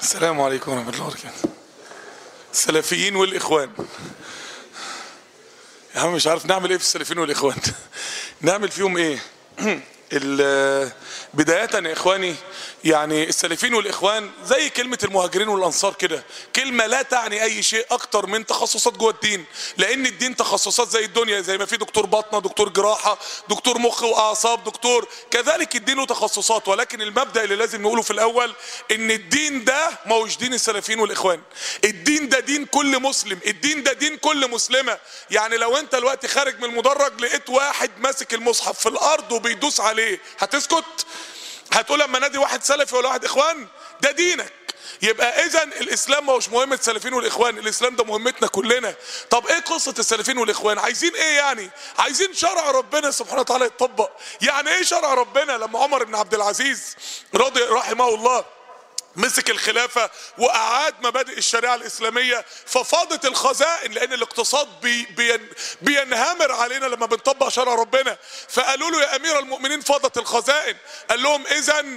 السلام عليكم ورحمة الله وبركاته السلفيين والإخوان يا عم مش عارف نعمل ايه في السلفيين والإخوان نعمل فيهم ايه ال- بداية يا إخواني يعني السلفيين والإخوان زي كلمة المهاجرين والأنصار كده كلمة لا تعني أي شيء أكتر من تخصصات جوه الدين لأن الدين تخصصات زي الدنيا زي ما في دكتور باطنة دكتور جراحة دكتور مخ وأعصاب دكتور كذلك الدين له تخصصات ولكن المبدأ اللي لازم نقوله في الأول إن الدين ده ما هوش دين السلفيين والإخوان الدين ده دين كل مسلم الدين ده دين كل مسلمة يعني لو أنت دلوقتي خارج من المدرج لقيت واحد ماسك المصحف في الأرض وبيدوس عليه هتسكت هتقول لما نادي واحد سلفي ولا واحد اخوان ده دينك يبقى اذا الاسلام ما هوش مهمه السلفيين والاخوان الاسلام ده مهمتنا كلنا طب ايه قصه السلفيين والاخوان عايزين ايه يعني عايزين شرع ربنا سبحانه وتعالى يتطبق يعني ايه شرع ربنا لما عمر بن عبد العزيز رضي رحمه الله مسك الخلافة وأعاد مبادئ الشريعة الإسلامية ففاضت الخزائن لأن الاقتصاد بي بين بينهمر علينا لما بنطبق شرع ربنا فقالوا له يا أمير المؤمنين فاضت الخزائن قال لهم إذا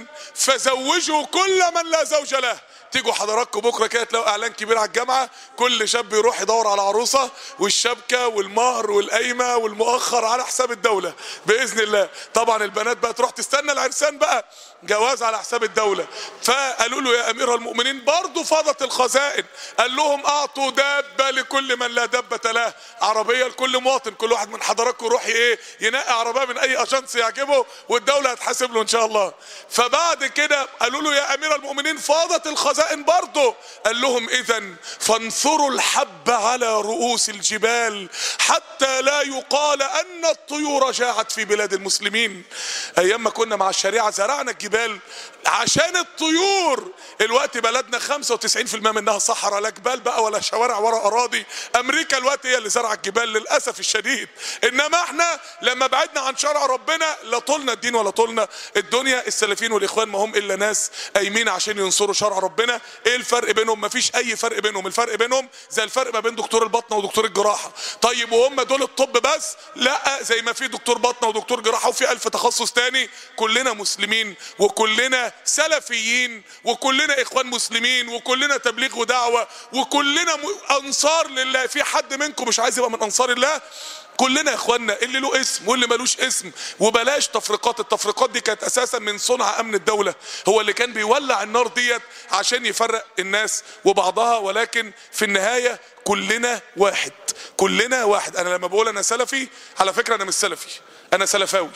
فزوجوا كل من لا زوج له تيجوا حضراتكم بكره كده تلاقوا اعلان كبير على الجامعه كل شاب يروح يدور على عروسه والشبكه والمهر والقايمه والمؤخر على حساب الدوله باذن الله طبعا البنات بقى تروح تستنى العرسان بقى جواز على حساب الدوله فقالوا له يا امير المؤمنين برضه فاضت الخزائن قال لهم اعطوا دابه لكل من لا دابه له عربيه لكل مواطن كل واحد من حضراتكم يروح ايه ينقي عربيه من اي اجنس يعجبه والدوله هتحاسب له ان شاء الله فبعد كده قالوا له يا امير المؤمنين فاضت الخزائن برضه قال لهم اذا فانثروا الحب على رؤوس الجبال حتى لا يقال ان الطيور جاعت في بلاد المسلمين ايام ما كنا مع الشريعه زرعنا الجبال عشان الطيور الوقت بلدنا 95% منها صحراء لا جبال بقى ولا شوارع ولا اراضي امريكا الوقت هي اللي زرعت الجبال للاسف الشديد انما احنا لما بعدنا عن شرع ربنا لا طولنا الدين ولا طولنا الدنيا السلفيين والاخوان ما هم الا ناس قايمين عشان ينصروا شرع ربنا ايه الفرق بينهم مفيش اي فرق بينهم الفرق بينهم زي الفرق ما بين دكتور البطنه ودكتور الجراحه طيب وهم دول الطب بس لا زي ما في دكتور بطنه ودكتور جراحه وفي الف تخصص تاني كلنا مسلمين وكلنا سلفيين وكلنا اخوان مسلمين وكلنا تبليغ ودعوه وكلنا م- انصار لله في حد منكم مش عايز يبقى من انصار الله كلنا يا اخوانا اللي له اسم واللي ملوش اسم وبلاش تفرقات التفرقات دي كانت اساسا من صنع امن الدوله هو اللي كان بيولع النار ديت عشان يفرق الناس وبعضها ولكن في النهايه كلنا واحد كلنا واحد انا لما بقول انا سلفي على فكره انا مش سلفي انا سلفاوي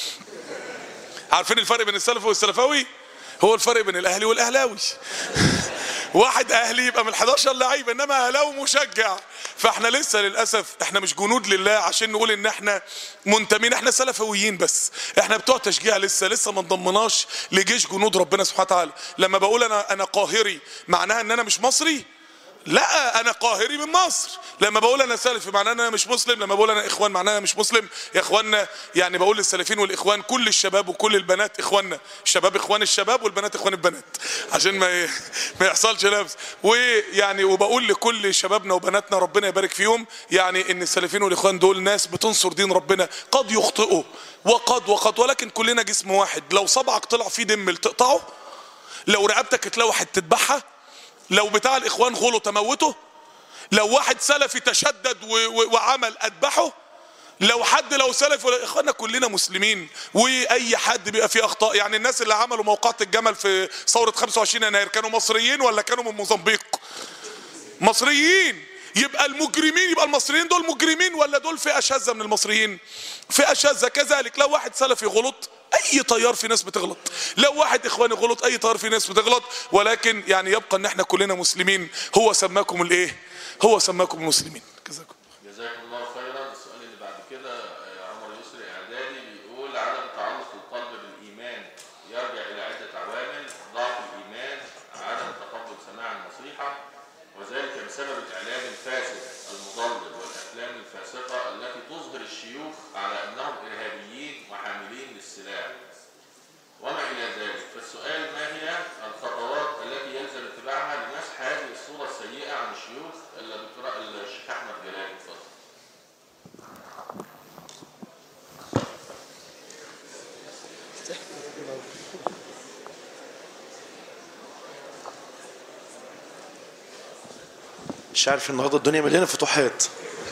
عارفين الفرق بين السلفي والسلفاوي هو الفرق بين الاهلي والاهلاوي واحد اهلي يبقى من 11 لعيب انما اهلاوي مشجع فاحنا لسه للاسف احنا مش جنود لله عشان نقول ان احنا منتمين احنا سلفويين بس احنا بتوع تشجيع لسه لسه ما انضمناش لجيش جنود ربنا سبحانه وتعالى لما بقول انا انا قاهري معناها ان انا مش مصري لا انا قاهري من مصر لما بقول انا سلفي معناه ان انا مش مسلم لما بقول انا اخوان معناه انا مش مسلم يا اخواننا يعني بقول للسلفيين والاخوان كل الشباب وكل البنات اخواننا الشباب اخوان الشباب والبنات اخوان البنات عشان ما ي- ما يحصلش لبس ويعني وبقول لكل شبابنا وبناتنا ربنا يبارك فيهم يعني ان السلفيين والاخوان دول ناس بتنصر دين ربنا قد يخطئوا وقد وقد ولكن كلنا جسم واحد لو صبعك طلع فيه دم تقطعه لو رقبتك اتلوحت تذبحها لو بتاع الاخوان غلو تموته لو واحد سلفي تشدد و و وعمل اذبحه لو حد لو سلفي ولا اخوانا كلنا مسلمين واي حد بيبقى فيه اخطاء يعني الناس اللي عملوا موقعة الجمل في ثورة 25 يناير كانوا مصريين ولا كانوا من موزمبيق مصريين يبقى المجرمين يبقى المصريين دول مجرمين ولا دول فئة شاذة من المصريين فئة شاذة كذلك لو واحد سلفي غلط اي طيار في ناس بتغلط لو واحد اخواني غلط اي طيار في ناس بتغلط ولكن يعني يبقى ان احنا كلنا مسلمين هو سماكم الايه هو سماكم المسلمين جزاكم جزاكم الله خيرا السؤال اللي بعد كده آه، عمر يسري اعدادي بيقول عدم تعلق القلب بالايمان يرجع الى عده عوامل ضعف الايمان عدم تقبل سماع النصيحه وذلك بسبب الاعلام الفاسد المضلل والافلام الفاسقه التي تظهر الشيوخ على انهم ارهابيين وحاملين للسلاح وما الى ذلك فالسؤال ما هي الخطوات التي يلزم اتباعها لمسح هذه الصوره السيئه عن الشيوخ الا دكتور الشيخ احمد جلال مش عارف النهارده الدنيا مليانه فتوحات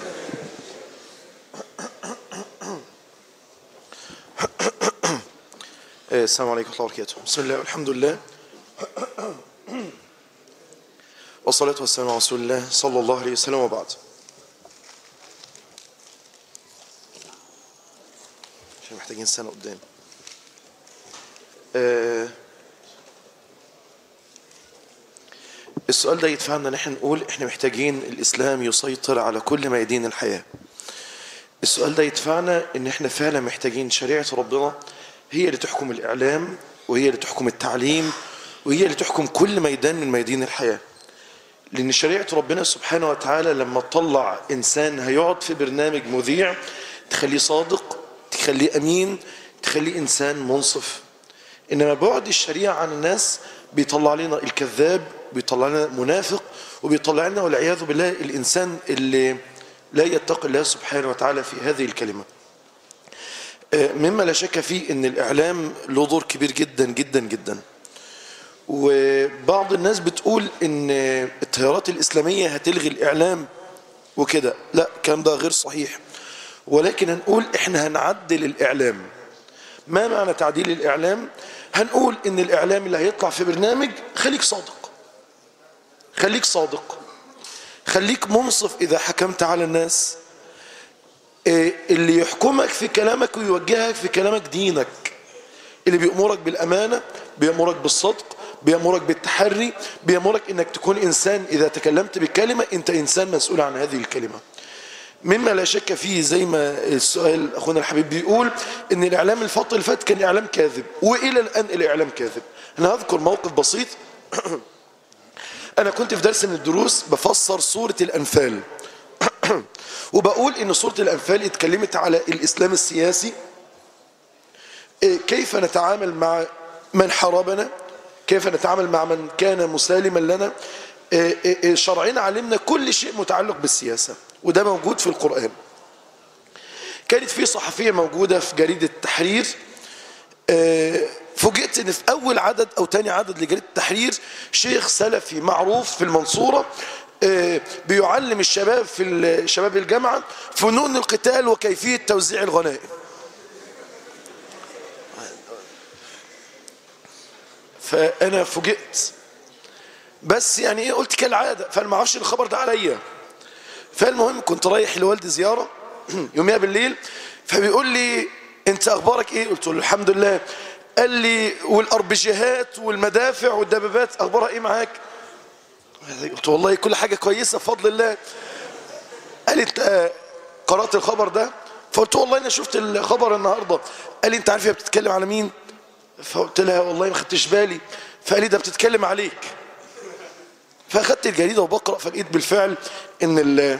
آه، السلام عليكم ورحمه الله وبركاته بسم الله والحمد لله والصلاة والسلام على رسول الله صلى الله عليه وسلم وبعد عشان محتاجين سنة قدام آه، السؤال ده يدفعنا ان احنا نقول احنا محتاجين الاسلام يسيطر على كل ميادين الحياه السؤال ده يدفعنا ان احنا فعلا محتاجين شريعه ربنا هي اللي تحكم الاعلام وهي اللي تحكم التعليم وهي اللي تحكم كل ميدان من ميادين الحياه لان شريعه ربنا سبحانه وتعالى لما تطلع انسان هيقعد في برنامج مذيع تخليه صادق تخليه امين تخليه انسان منصف انما بعد الشريعه عن الناس بيطلع لنا الكذاب بيطلع لنا منافق وبيطلع لنا والعياذ بالله الانسان اللي لا يتقي الله سبحانه وتعالى في هذه الكلمه آه، مما لا شك فيه ان الاعلام له دور كبير جدا جدا جدا وبعض الناس بتقول ان التيارات الاسلاميه هتلغي الاعلام وكده لا الكلام ده غير صحيح ولكن هنقول احنا هنعدل الاعلام ما معنى تعديل الاعلام هنقول ان الاعلام اللي هيطلع في برنامج خليك صادق خليك صادق خليك منصف اذا حكمت على الناس إيه اللي يحكمك في كلامك ويوجهك في كلامك دينك اللي بيأمرك بالأمانة بيأمرك بالصدق بيأمرك بالتحري بيأمرك انك تكون انسان اذا تكلمت بكلمة انت انسان مسؤول عن هذه الكلمة مما لا شك فيه زي ما السؤال اخونا الحبيب بيقول ان الاعلام الفتره اللي فاتت كان اعلام كاذب والى الان الاعلام كاذب انا هذكر موقف بسيط انا كنت في درس من الدروس بفسر سوره الانفال وبقول ان سوره الانفال اتكلمت على الاسلام السياسي إيه، كيف نتعامل مع من حاربنا كيف نتعامل مع من كان مسالما لنا إيه، إيه، إيه، شرعنا علمنا كل شيء متعلق بالسياسة وده موجود في القرآن كانت في صحفية موجودة في جريدة التحرير آه، فوجئت ان في اول عدد او تاني عدد لجريدة التحرير شيخ سلفي معروف في المنصورة آه، بيعلم الشباب في ال- شباب الجامعة فنون القتال وكيفية توزيع الغنائم فانا فوجئت بس يعني ايه قلت كالعاده فانا ما اعرفش الخبر ده عليا فالمهم كنت رايح لوالدي زياره يوميها بالليل فبيقول لي انت اخبارك ايه قلت له الحمد لله قال لي والاربجيهات والمدافع والدبابات اخبارها ايه معاك قلت والله كل حاجه كويسه بفضل الله قال لي انت آه، قرات الخبر ده فقلت والله انا شفت الخبر النهارده قال لي انت عارف هي بتتكلم على مين فقلت لها والله ما خدتش بالي فقال لي ده بتتكلم عليك فاخدت الجريده وبقرا فلقيت بالفعل ان ال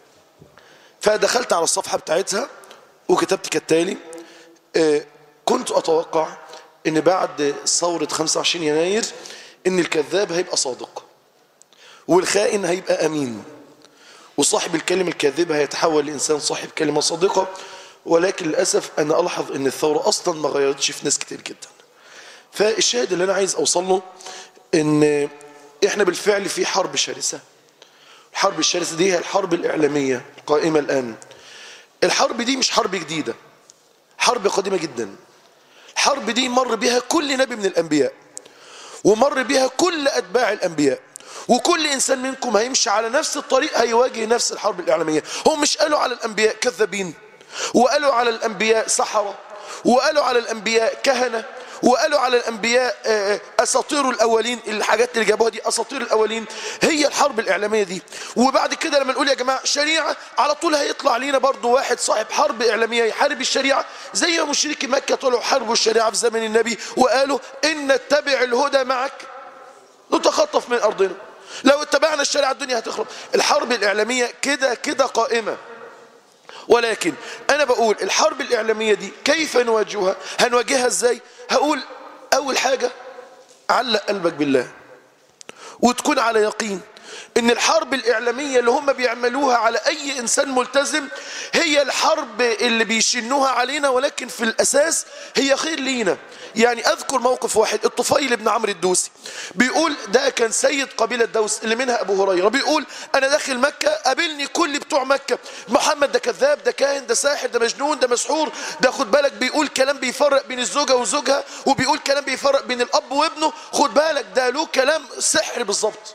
فدخلت على الصفحه بتاعتها وكتبت كالتالي آه، كنت اتوقع ان بعد ثوره 25 يناير ان الكذاب هيبقى صادق والخائن هيبقى امين وصاحب الكلمه الكاذبه هيتحول لانسان صاحب كلمه صادقه ولكن للاسف انا الحظ ان الثوره اصلا ما غيرتش في ناس كتير جدا فالشاهد اللي انا عايز اوصل له ان احنا بالفعل في حرب شرسه الحرب الشرسه دي هي الحرب الاعلاميه القائمه الان الحرب دي مش حرب جديده حرب قديمه جدا الحرب دي مر بها كل نبي من الانبياء ومر بها كل اتباع الانبياء وكل انسان منكم هيمشي على نفس الطريق هيواجه نفس الحرب الاعلاميه هم مش قالوا على الانبياء كذابين وقالوا على الانبياء سحره وقالوا على الانبياء كهنه وقالوا على الانبياء آه، اساطير الاولين الحاجات اللي جابوها دي اساطير الاولين هي الحرب الاعلاميه دي وبعد كده لما نقول يا جماعه شريعه على طول هيطلع لينا برضو واحد صاحب حرب اعلاميه يحارب الشريعه زي ما مشركي مكه طلعوا حاربوا الشريعه في زمن النبي وقالوا ان نتبع الهدى معك نتخطف من ارضنا لو اتبعنا الشريعه الدنيا هتخرب الحرب الاعلاميه كده كده قائمه ولكن انا بقول الحرب الاعلاميه دي كيف نواجهها هنواجهها ازاي هقول اول حاجه علق قلبك بالله وتكون على يقين ان الحرب الاعلاميه اللي هم بيعملوها على اي انسان ملتزم هي الحرب اللي بيشنوها علينا ولكن في الاساس هي خير لينا يعني اذكر موقف واحد الطفيل بن عمرو الدوسي بيقول ده كان سيد قبيله دوس اللي منها ابو هريره بيقول انا داخل مكه قابلني كل بتوع مكه محمد ده كذاب ده كاهن ده ساحر ده مجنون ده مسحور ده خد بالك بيقول كلام بيفرق بين الزوجه وزوجها وبيقول كلام بيفرق بين الاب وابنه خد بالك ده له كلام سحر بالظبط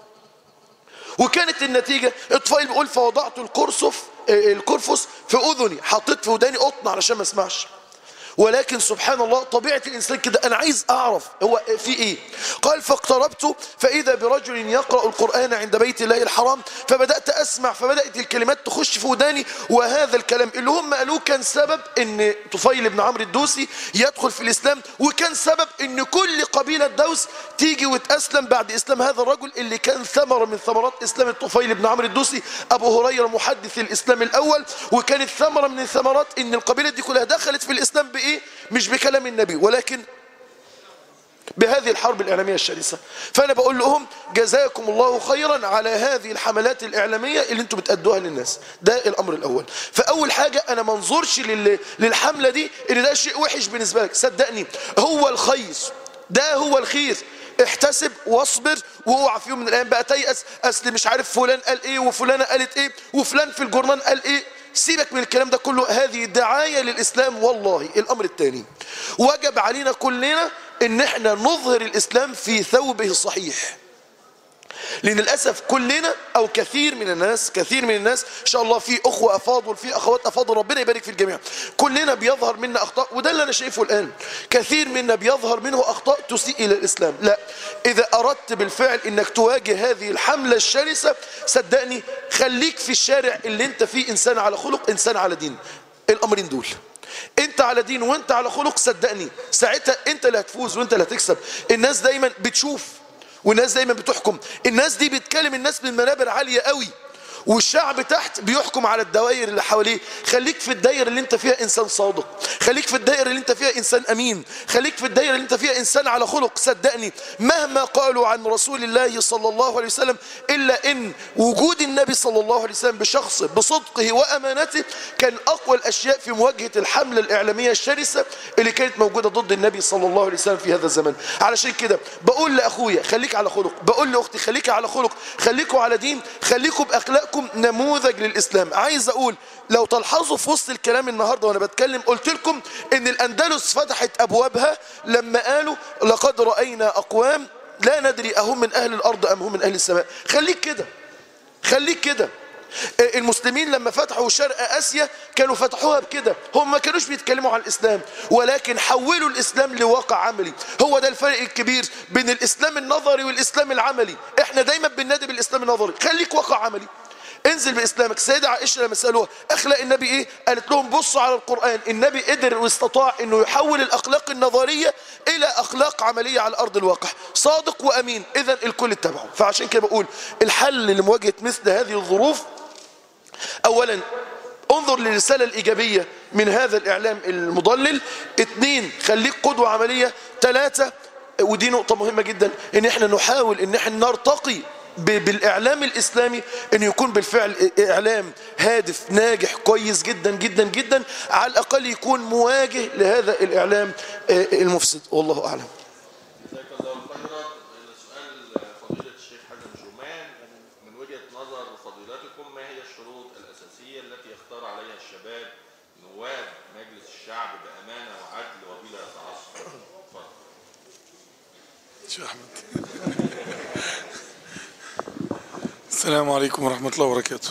وكانت النتيجة الطفيل بيقول فوضعت القرصف آه، القرفس في أذني حطيت في وداني قطن علشان ما اسمعش ولكن سبحان الله طبيعة الإنسان كده أنا عايز أعرف هو في إيه قال فاقتربت فإذا برجل يقرأ القرآن عند بيت الله الحرام فبدأت أسمع فبدأت الكلمات تخش في وداني وهذا الكلام اللي هم قالوه كان سبب أن طفيل بن عمرو الدوسي يدخل في الإسلام وكان سبب أن كل قبيلة دوس تيجي وتأسلم بعد إسلام هذا الرجل اللي كان ثمرة من ثمرات إسلام الطفيل بن عمرو الدوسي أبو هريرة محدث الإسلام الأول وكانت ثمرة من الثمرات أن القبيلة دي كلها دخلت في الإسلام بإيه مش بكلام النبي ولكن بهذه الحرب الإعلامية الشرسة فأنا بقول لهم جزاكم الله خيرا على هذه الحملات الإعلامية اللي انتم بتأدوها للناس ده الأمر الأول فأول حاجة أنا ما انظرش لل- للحملة دي إن ده شيء وحش بالنسبة لك صدقني هو الخير ده هو الخير احتسب واصبر واوعى في يوم من الايام بقى تيأس اصل مش عارف فلان قال ايه وفلانه قالت ايه وفلان في الجورنال قال ايه سيبك من الكلام ده كله هذه دعاية للإسلام والله الأمر الثاني وجب علينا كلنا ان احنا نظهر الإسلام في ثوبه الصحيح لأن للأسف كلنا أو كثير من الناس كثير من الناس إن شاء الله في أخوة أفاضل في أخوات أفاضل ربنا يبارك في الجميع كلنا بيظهر منا أخطاء وده اللي أنا شايفه الآن كثير منا بيظهر منه أخطاء تسيء إلى الإسلام لا إذا أردت بالفعل أنك تواجه هذه الحملة الشرسة صدقني خليك في الشارع اللي أنت فيه إنسان على خلق إنسان على دين الأمرين دول انت على دين وانت على خلق صدقني ساعتها انت اللي هتفوز وانت اللي هتكسب الناس دايما بتشوف والناس دايما بتحكم الناس دي بتكلم الناس من منابر عالية قوي والشعب تحت بيحكم على الدوائر اللي حواليه خليك في الدائرة اللي انت فيها انسان صادق خليك في الدائرة اللي انت فيها انسان امين خليك في الدائرة اللي انت فيها انسان على خلق صدقني مهما قالوا عن رسول الله صلى الله عليه وسلم الا ان وجود النبي صلى الله عليه وسلم بشخصه بصدقه وامانته كان اقوى الاشياء في مواجهة الحملة الاعلامية الشرسة اللي كانت موجودة ضد النبي صلى الله عليه وسلم في هذا الزمن علشان كده بقول لاخويا خليك على خلق بقول لاختي خليك على خلق خليكوا على دين خليكوا باخلاقكم نموذج للاسلام عايز اقول لو تلحظوا في وسط الكلام النهارده وانا بتكلم قلت لكم ان الاندلس فتحت ابوابها لما قالوا لقد راينا اقوام لا ندري اهم من اهل الارض ام هم من اهل السماء خليك كده خليك كده المسلمين لما فتحوا شرق اسيا كانوا فتحوها بكده هم ما كانوش بيتكلموا عن الاسلام ولكن حولوا الاسلام لواقع عملي هو ده الفرق الكبير بين الاسلام النظري والاسلام العملي احنا دايما بننادي بالاسلام النظري خليك واقع عملي انزل باسلامك السيده عائشه لما سالوها اخلاق النبي ايه قالت لهم بصوا على القران النبي قدر واستطاع انه يحول الاخلاق النظريه الى اخلاق عمليه على ارض الواقع صادق وامين اذا الكل اتبعه فعشان كده بقول الحل لمواجهه مثل هذه الظروف اولا انظر للرسالة الإيجابية من هذا الإعلام المضلل اثنين خليك قدوة عملية ثلاثة ودي نقطة مهمة جدا ان احنا نحاول ان احنا نرتقي ب- بالإعلام الإسلامي أن يكون بالفعل إعلام هادف ناجح كويس جدا جدا جدا على الأقل يكون مواجه لهذا الإعلام آه، المفسد والله أعلم جزاك الله خيرا سؤال فضيلة الشيخ حسن جومان من وجهة نظر فضيلتكم ما هي الشروط الأساسية التي يختار عليها الشباب نواب مجلس الشعب بأمانة وعدل وبلا تعصب؟ اتفضل. شيخ أحمد السلام عليكم ورحمة الله وبركاته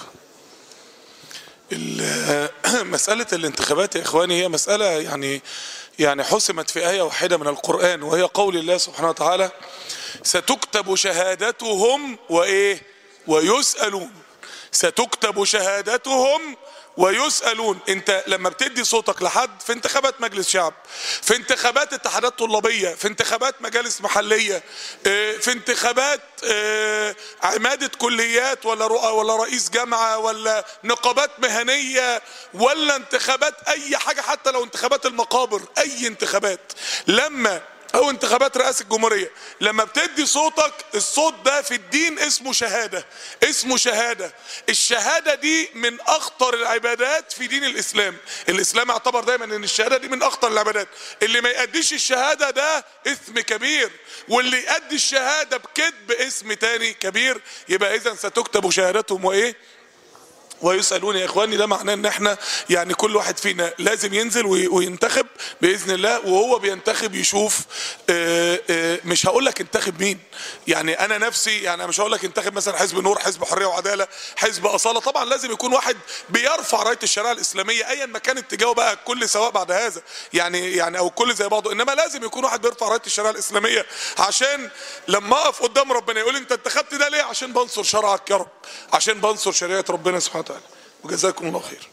ال- مسألة الانتخابات يا إخواني هي مسألة يعني يعني حسمت في آية واحدة من القرآن وهي قول الله سبحانه وتعالى ستكتب شهادتهم وإيه ويسألون ستكتب شهادتهم ويسألون انت لما بتدي صوتك لحد في انتخابات مجلس شعب في انتخابات اتحادات طلابية في انتخابات مجالس محلية اه، في انتخابات اه، عمادة كليات ولا رؤى ولا رئيس جامعة ولا نقابات مهنية ولا انتخابات اي حاجة حتى لو انتخابات المقابر اي انتخابات لما او انتخابات رئاسة الجمهورية لما بتدي صوتك الصوت ده في الدين اسمه شهادة اسمه شهادة الشهادة دي من اخطر العبادات في دين الاسلام الاسلام اعتبر دايما ان الشهادة دي من اخطر العبادات اللي ما يأديش الشهادة ده اثم كبير واللي يأدي الشهادة بكذب اسم تاني كبير يبقى اذا ستكتب شهادتهم وايه ويسألون يا اخواني ده معناه ان احنا يعني كل واحد فينا لازم ينزل وي- وينتخب باذن الله وهو بينتخب يشوف آه، آه، مش هقول لك انتخب مين يعني انا نفسي يعني مش هقول لك انتخب مثلا حزب نور حزب حريه وعداله حزب اصاله طبعا لازم يكون واحد بيرفع رايه الشريعه الاسلاميه ايا ما كان اتجاهه بقى الكل سواء بعد هذا يعني يعني او الكل زي بعضه انما لازم يكون واحد بيرفع رايه الشريعه الاسلاميه عشان لما اقف قدام ربنا يقول انت انتخبت ده ليه عشان بنصر شرعك يا رب عشان بنصر شريعه ربنا سبحانه وتعالى وجزاكم الله خير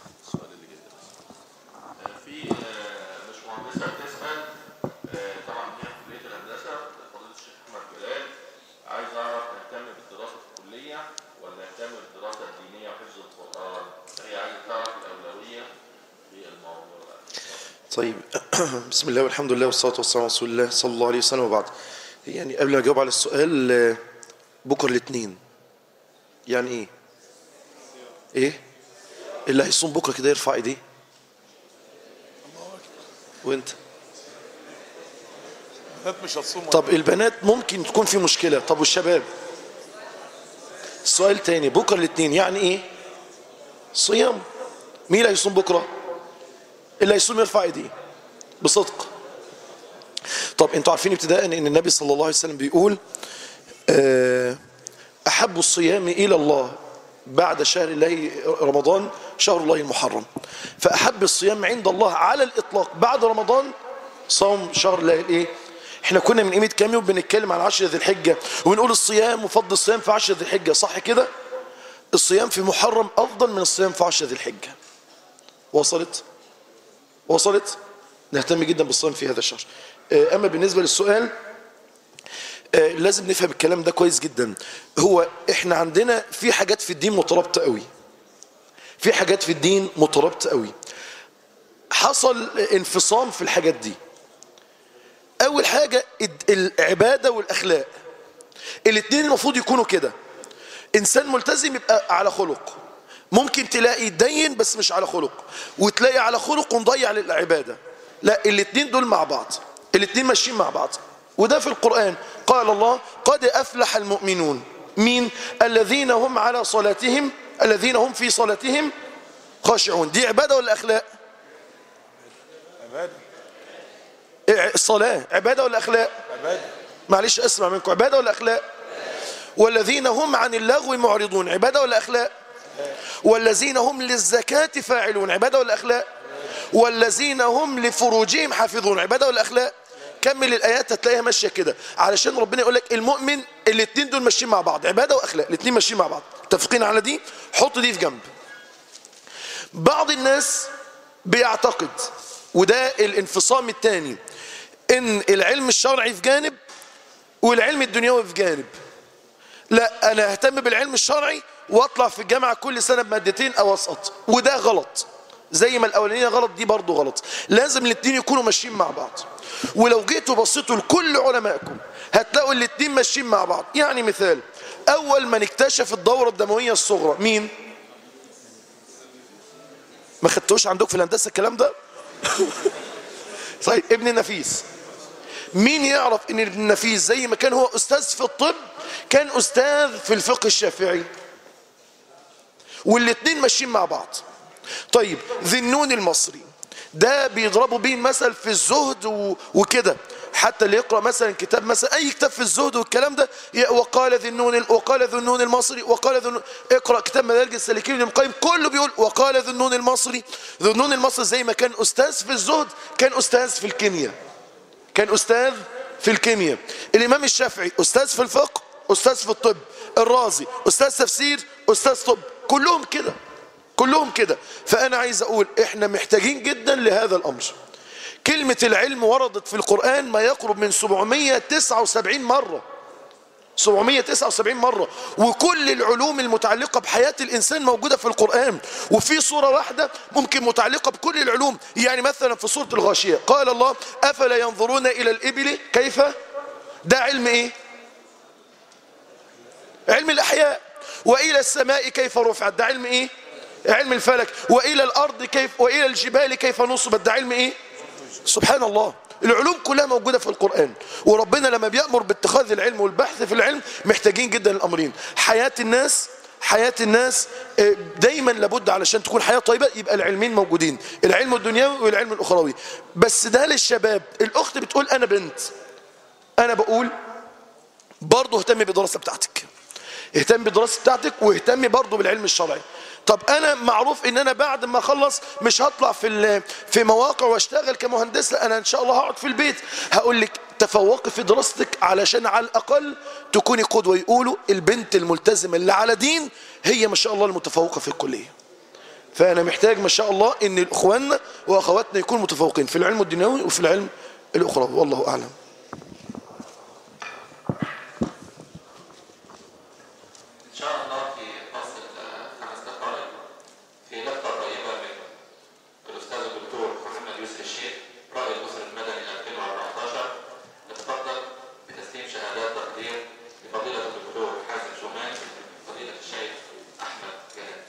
في آه، باشمهندسه بتسال آه، طبعا هي في كليه الهندسه فضيله الشيخ احمد جلال عايز اعرف تهتم بالدراسه في الكليه ولا تهتم بالدراسه الدينيه وحفظ القران هي عايزه تعرف الاولويه في الموضوع ده طيب بسم الله والحمد لله والصلاة والسلام على رسول الله صلى الله عليه وسلم وبعد يعني قبل ما اجاوب على السؤال آه، بكره الاثنين يعني ايه ايه اللي هيصوم بكره كده يرفع ايديه وانت مش هتصوم طب البنات ممكن تكون في مشكلة طب والشباب السؤال تاني بكرة الاثنين يعني ايه صيام مين اللي هيصوم بكرة اللي هيصوم يرفع ايديه بصدق طب انتوا عارفين ابتداء ان النبي صلى الله عليه وسلم بيقول آه، احب الصيام الى الله بعد شهر الله رمضان شهر الله المحرم فاحب الصيام عند الله على الاطلاق بعد رمضان صوم شهر الله الايه احنا كنا من قيمه كام يوم بنتكلم عن عشر ذي الحجه وبنقول الصيام وفضل الصيام في عشر ذي الحجه صح كده الصيام في محرم افضل من الصيام في عشر ذي الحجه وصلت وصلت نهتم جدا بالصيام في هذا الشهر آه، اما بالنسبه للسؤال آه، لازم نفهم الكلام ده كويس جدا هو احنا عندنا في حاجات في الدين مترابطه قوي في حاجات في الدين مترابطه قوي حصل انفصام في الحاجات دي اول حاجه الد- العباده والاخلاق الاثنين المفروض يكونوا كده انسان ملتزم يبقى على خلق ممكن تلاقي يتدين بس مش على خلق وتلاقي على خلق ومضيع للعباده لا الاثنين دول مع بعض الاثنين ماشيين مع بعض وده في القران قال الله قد افلح المؤمنون مين الذين هم على صلاتهم الذين هم في صلاتهم خاشعون دي عباده ولا اخلاق عبادة إيه، الصلاه عباده ولا اخلاق عبادة معلش اسمع منكم عباده ولا اخلاق والذين هم عن اللغو معرضون عباده ولا اخلاق والذين هم للزكاه فاعلون عباده ولا اخلاق والذين هم لفروجهم حافظون عباده ولا اخلاق كمل الايات هتلاقيها ماشيه كده علشان ربنا يقول لك المؤمن الاثنين دول ماشيين مع بعض عباده واخلاق الاثنين ماشيين مع بعض متفقين على دي حط دي في جنب بعض الناس بيعتقد وده الانفصام الثاني ان العلم الشرعي في جانب والعلم الدنيوي في جانب لا انا اهتم بالعلم الشرعي واطلع في الجامعه كل سنه بمادتين او اسقط وده غلط زي ما الاولانيه غلط دي برضه غلط لازم الاثنين يكونوا ماشيين مع بعض ولو جيتوا بصيتوا لكل علمائكم هتلاقوا الاثنين ماشيين مع بعض يعني مثال اول من اكتشف الدوره الدمويه الصغرى مين ما خدتوش عندك في الهندسه الكلام ده طيب ابن النفيس مين يعرف ان ابن النفيس زي ما كان هو استاذ في الطب كان استاذ في الفقه الشافعي والاثنين ماشيين مع بعض طيب ذنون المصري ده بيضربوا بيه المثل في الزهد و... وكده حتى اللي يقرا مثلا كتاب مثلا اي كتاب في الزهد والكلام ده ي- وقال ذنون وقال ذنون المصري وقال ذنون اقرا كتاب مدارج السالكين لابن القيم كله بيقول وقال ذنون المصري ذنون المصري زي ما كان استاذ في الزهد كان استاذ في الكيمياء كان استاذ في الكيمياء الامام الشافعي استاذ في الفقه استاذ في الطب الرازي استاذ تفسير استاذ طب كلهم كده كلهم كده فانا عايز اقول احنا محتاجين جدا لهذا الامر كلمة العلم وردت في القرآن ما يقرب من 779 مرة 779 مرة وكل العلوم المتعلقة بحياة الإنسان موجودة في القرآن وفي صورة واحدة ممكن متعلقة بكل العلوم يعني مثلا في سورة الغاشية قال الله أفلا ينظرون إلى الإبل كيف ده علم إيه علم الأحياء وإلى السماء كيف رفعت ده علم إيه علم الفلك وإلى الأرض كيف وإلى الجبال كيف نصبت ده علم إيه سبحان الله العلوم كلها موجودة في القرآن وربنا لما بيأمر باتخاذ العلم والبحث في العلم محتاجين جدا الأمرين حياة الناس حياة الناس آه، دايما لابد علشان تكون حياة طيبة يبقى العلمين موجودين العلم الدنيوي والعلم الأخروي بس ده للشباب الأخت بتقول أنا بنت أنا بقول برضه اهتمي بالدراسة بتاعتك اهتم بالدراسة بتاعتك واهتمي برضه بالعلم الشرعي طب انا معروف ان انا بعد ما اخلص مش هطلع في ال- في مواقع واشتغل كمهندس لا انا ان شاء الله هقعد في البيت هقول لك تفوقي في دراستك علشان على الاقل تكوني قدوه يقولوا البنت الملتزمه اللي على دين هي ما شاء الله المتفوقه في الكليه فانا محتاج ما شاء الله ان اخواننا واخواتنا يكونوا متفوقين في العلم الدنيوي وفي العلم الاخروي والله اعلم إن شاء الله في فصل خمس دقائق في لقطة طيبة من الأستاذ الدكتور محمد يوسف الشيخ رائد الأسر المدني 2014 نتفضل بتسليم شهادات تقدير لفضيلة الدكتور حازم شومان فضيلة الشيخ أحمد جلال.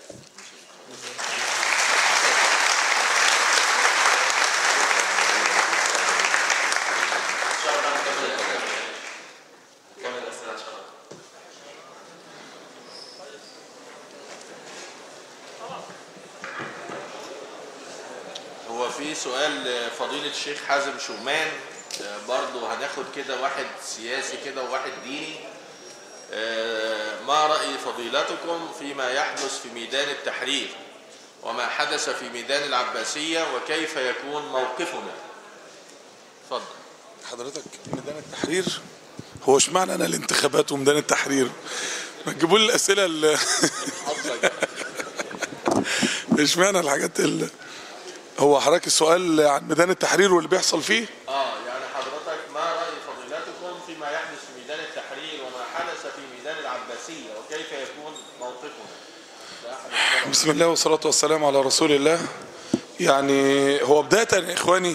إن شاء الله نكمل الأسئلة. نكمل الأسئلة إن شاء الله. هو في سؤال لفضيلة الشيخ حازم شومان آه، برضه هناخد كده واحد سياسي كده وواحد ديني آه، ما رأي فضيلتكم فيما يحدث في ميدان التحرير وما حدث في ميدان العباسية وكيف يكون موقفنا اتفضل حضرتك ميدان التحرير هو اشمعنى انا الانتخابات وميدان التحرير ما تجيبوا لي الاسئله ال- اشمعنى الحاجات ال... هو حضرتك السؤال عن ميدان التحرير واللي بيحصل فيه اه يعني حضرتك ما رأي فضيلتكم فيما يحدث في ميدان التحرير وما حدث في ميدان العباسية وكيف يكون موقفنا ده أحد السؤال. بسم الله والصلاة والسلام على رسول الله يعني هو بداية يا إخواني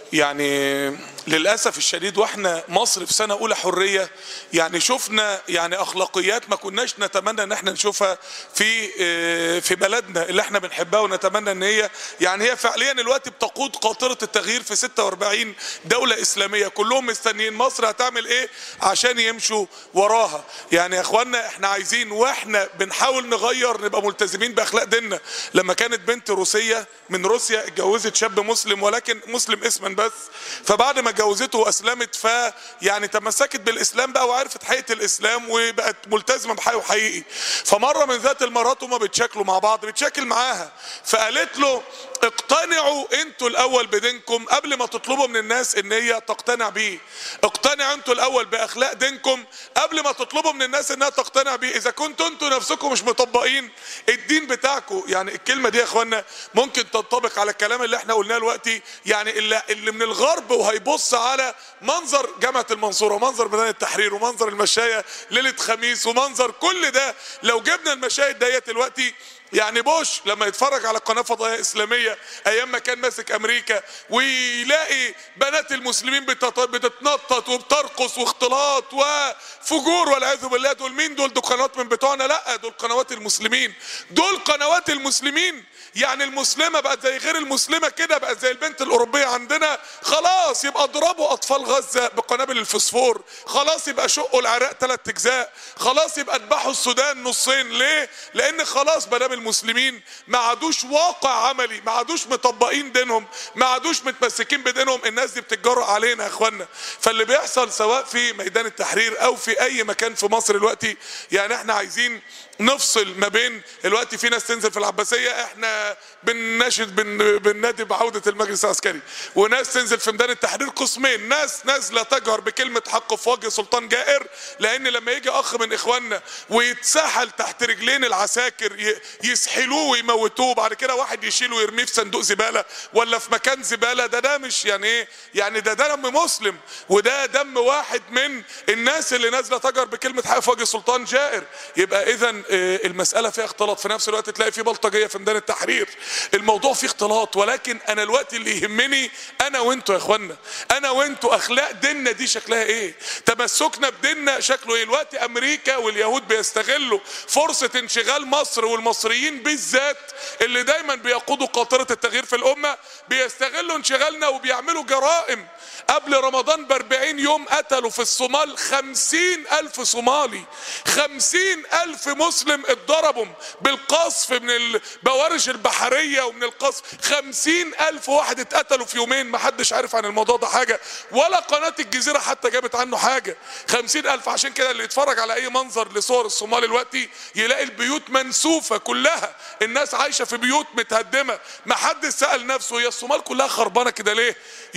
يعني للأسف الشديد وإحنا مصر في سنة أولى حرية يعني شفنا يعني أخلاقيات ما كناش نتمنى إن إحنا نشوفها في آه، في بلدنا اللي إحنا بنحبها ونتمنى إن هي يعني هي فعليا الوقت بتقود قاطرة التغيير في 46 دولة إسلامية كلهم مستنيين مصر هتعمل إيه عشان يمشوا وراها يعني يا إخوانا إحنا عايزين وإحنا بنحاول نغير نبقى ملتزمين بأخلاق ديننا لما كانت بنت روسية من روسيا اتجوزت شاب مسلم ولكن مسلم اسما بس فبعد ما اتجوزته واسلمت ف يعني تمسكت بالاسلام بقى وعرفت حقيقه الاسلام وبقت ملتزمه بحقه حقيقي فمره من ذات المرات هما بيتشاكلوا مع بعض بيتشاكل معاها فقالت له اقتنعوا انتوا الاول بدينكم قبل ما تطلبوا من الناس ان هي تقتنع بيه اقتنعوا انتوا الاول باخلاق دينكم قبل ما تطلبوا من الناس انها تقتنع بيه اذا كنتوا انتوا نفسكم مش مطبقين الدين بتاعكم يعني الكلمه دي يا اخوانا ممكن تنطبق على الكلام اللي احنا قلناه دلوقتي يعني اللي, اللي من الغرب وهيبص على منظر جامعه المنصوره ومنظر ميدان التحرير ومنظر المشايه ليله خميس ومنظر كل ده لو جبنا المشاهد ديت دلوقتي يعني بوش لما يتفرج على قناه فضائيه اسلاميه ايام ما كان ماسك امريكا ويلاقي بنات المسلمين بتت- بتتنطط وبترقص واختلاط وفجور والعياذ بالله دول مين دول دول قنوات من بتوعنا لا دول قنوات المسلمين دول قنوات المسلمين يعني المسلمه بقت زي غير المسلمه كده بقت زي البنت الاوروبيه عندنا خلاص يبقى اضربوا اطفال غزه بقنابل الفسفور خلاص يبقى شقوا العراق ثلاث اجزاء خلاص يبقى اذبحوا السودان نصين ليه لان خلاص مدام المسلمين ما عادوش واقع عملي ما عادوش مطبقين دينهم ما عادوش متمسكين بدينهم الناس دي بتتجرأ علينا يا اخوانا فاللي بيحصل سواء في ميدان التحرير او في اي مكان في مصر دلوقتي يعني احنا عايزين نفصل ما بين الوقت في ناس تنزل في العباسيه احنا احنا بنناشد بن بننادي بعوده المجلس العسكري وناس تنزل في ميدان التحرير قسمين ناس نازله تجهر بكلمه حق في وجه سلطان جائر لان لما يجي اخ من اخواننا ويتسحل تحت رجلين العساكر ي- يسحلوه ويموتوه بعد كده واحد يشيله ويرميه في صندوق زباله ولا في مكان زباله ده ده مش يعني ايه يعني ده ده دم مسلم وده دم واحد من الناس اللي نازله تجهر بكلمه حق في وجه سلطان جائر يبقى اذا المساله فيها اختلاط في نفس الوقت تلاقي في بلطجيه في ميدان التحرير الموضوع فيه اختلاط ولكن انا الوقت اللي يهمني انا وانتوا يا اخوانا انا وانتوا اخلاق ديننا دي شكلها ايه تمسكنا بديننا شكله ايه الوقت امريكا واليهود بيستغلوا فرصه انشغال مصر والمصريين بالذات اللي دايما بيقودوا قاطره التغيير في الامه بيستغلوا انشغالنا وبيعملوا جرائم قبل رمضان باربعين يوم قتلوا في الصومال خمسين ألف صومالي خمسين ألف مسلم اتضربوا بالقصف من البوارج البحرية ومن القصف خمسين ألف واحد اتقتلوا في يومين محدش عارف عن الموضوع ده حاجة ولا قناة الجزيرة حتى جابت عنه حاجة خمسين ألف عشان كده اللي يتفرج على أي منظر لصور الصومال دلوقتي يلاقي البيوت منسوفة كلها الناس عايشة في بيوت متهدمة محدش سأل نفسه هي الصومال كلها خربانة كده ليه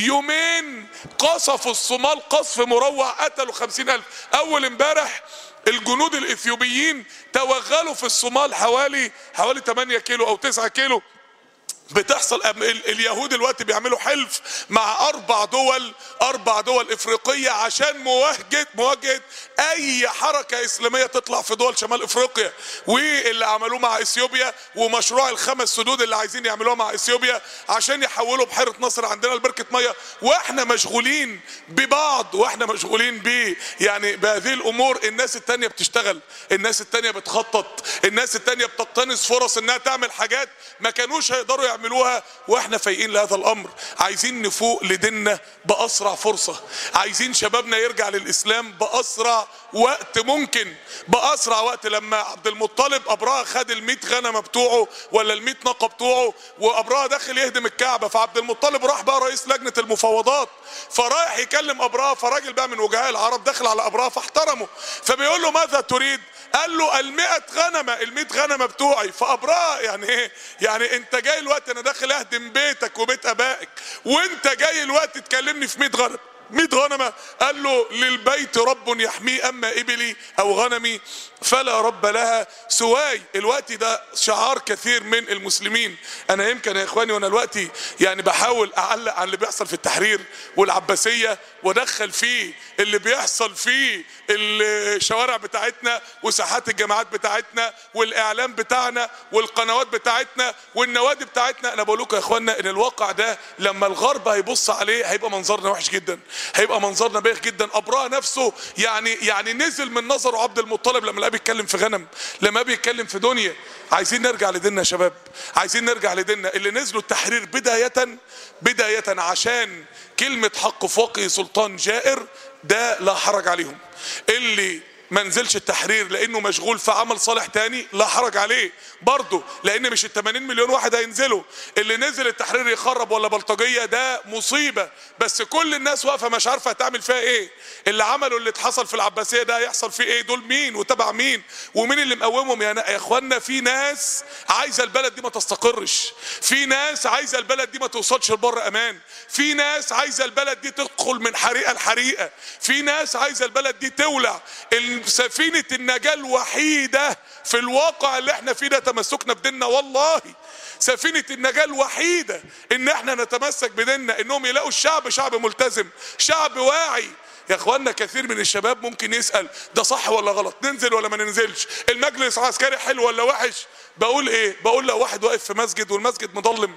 يومين قصفوا الصومال قصف مروع قتلوا خمسين ألف أول امبارح الجنود الإثيوبيين توغلوا في الصومال حوالي حوالي 8 كيلو أو 9 كيلو بتحصل أم- ال- اليهود دلوقتي بيعملوا حلف مع اربع دول اربع دول افريقيه عشان مواجهه مواجهه اي حركه اسلاميه تطلع في دول شمال افريقيا واللي عملوه مع اثيوبيا ومشروع الخمس سدود اللي عايزين يعملوها مع اثيوبيا عشان يحولوا بحيره نصر عندنا لبركه ميه واحنا مشغولين ببعض واحنا مشغولين ب يعني بهذه الامور الناس التانيه بتشتغل الناس التانيه بتخطط الناس التانيه بتقتنص فرص انها تعمل حاجات ما كانوش هيقدروا يعملوها واحنا فايقين لهذا الامر عايزين نفوق لديننا باسرع فرصه عايزين شبابنا يرجع للاسلام باسرع وقت ممكن باسرع وقت لما عبد المطلب ابرهه خد ال غنمه بتوعه ولا ال ناقه بتوعه وابرهه داخل يهدم الكعبه فعبد المطلب راح بقى رئيس لجنه المفاوضات فرايح يكلم ابرهه فراجل بقى من وجهاء العرب داخل على ابرهه فاحترمه فبيقول له ماذا تريد قال له المئة غنمة المئة غنمة بتوعي فأبراه يعني ايه يعني انت جاي الوقت انا داخل اهدم بيتك وبيت ابائك وانت جاي الوقت تكلمني في 100 غنم 100 غنمة قال له للبيت رب يحميه اما ابلي او غنمي فلا رب لها سواي الوقت ده شعار كثير من المسلمين انا يمكن يا اخواني وانا دلوقتي يعني بحاول اعلق عن اللي بيحصل في التحرير والعباسية وادخل فيه اللي بيحصل في الشوارع بتاعتنا وساحات الجامعات بتاعتنا والاعلام بتاعنا والقنوات بتاعتنا والنوادي بتاعتنا انا بقول لكم يا اخوانا ان الواقع ده لما الغرب هيبص عليه هيبقى منظرنا وحش جدا هيبقى منظرنا بايخ جدا ابراه نفسه يعني يعني نزل من نظره عبد المطلب لما لقاه بيتكلم في غنم لما بيتكلم في دنيا عايزين نرجع لديننا يا شباب عايزين نرجع لديننا اللي نزلوا التحرير بداية بداية عشان كلمة حق في وقي سلطان جائر ده لا حرج عليهم اللي ما نزلش التحرير لانه مشغول في عمل صالح تاني لا حرج عليه برضه لان مش ال 80 مليون واحد هينزلوا اللي نزل التحرير يخرب ولا بلطجيه ده مصيبه بس كل الناس واقفه مش عارفه هتعمل فيها ايه اللي عملوا اللي اتحصل في العباسيه ده هيحصل فيه ايه دول مين وتبع مين ومين اللي مقومهم يا, يا اخوانا في ناس عايزه البلد دي ما تستقرش في ناس عايزه البلد دي ما توصلش لبر امان في ناس عايزه البلد دي تدخل من حريقه لحريقه في ناس عايزه البلد دي تولع سفينه النجاه الوحيده في الواقع اللي احنا فيه ده تمسكنا بديننا والله سفينة النجاة الوحيدة ان احنا نتمسك بديننا انهم يلاقوا الشعب شعب ملتزم شعب واعي يا اخوانا كثير من الشباب ممكن يسأل ده صح ولا غلط ننزل ولا ما ننزلش المجلس العسكري حلو ولا وحش بقول ايه بقول لو واحد واقف في مسجد والمسجد مظلم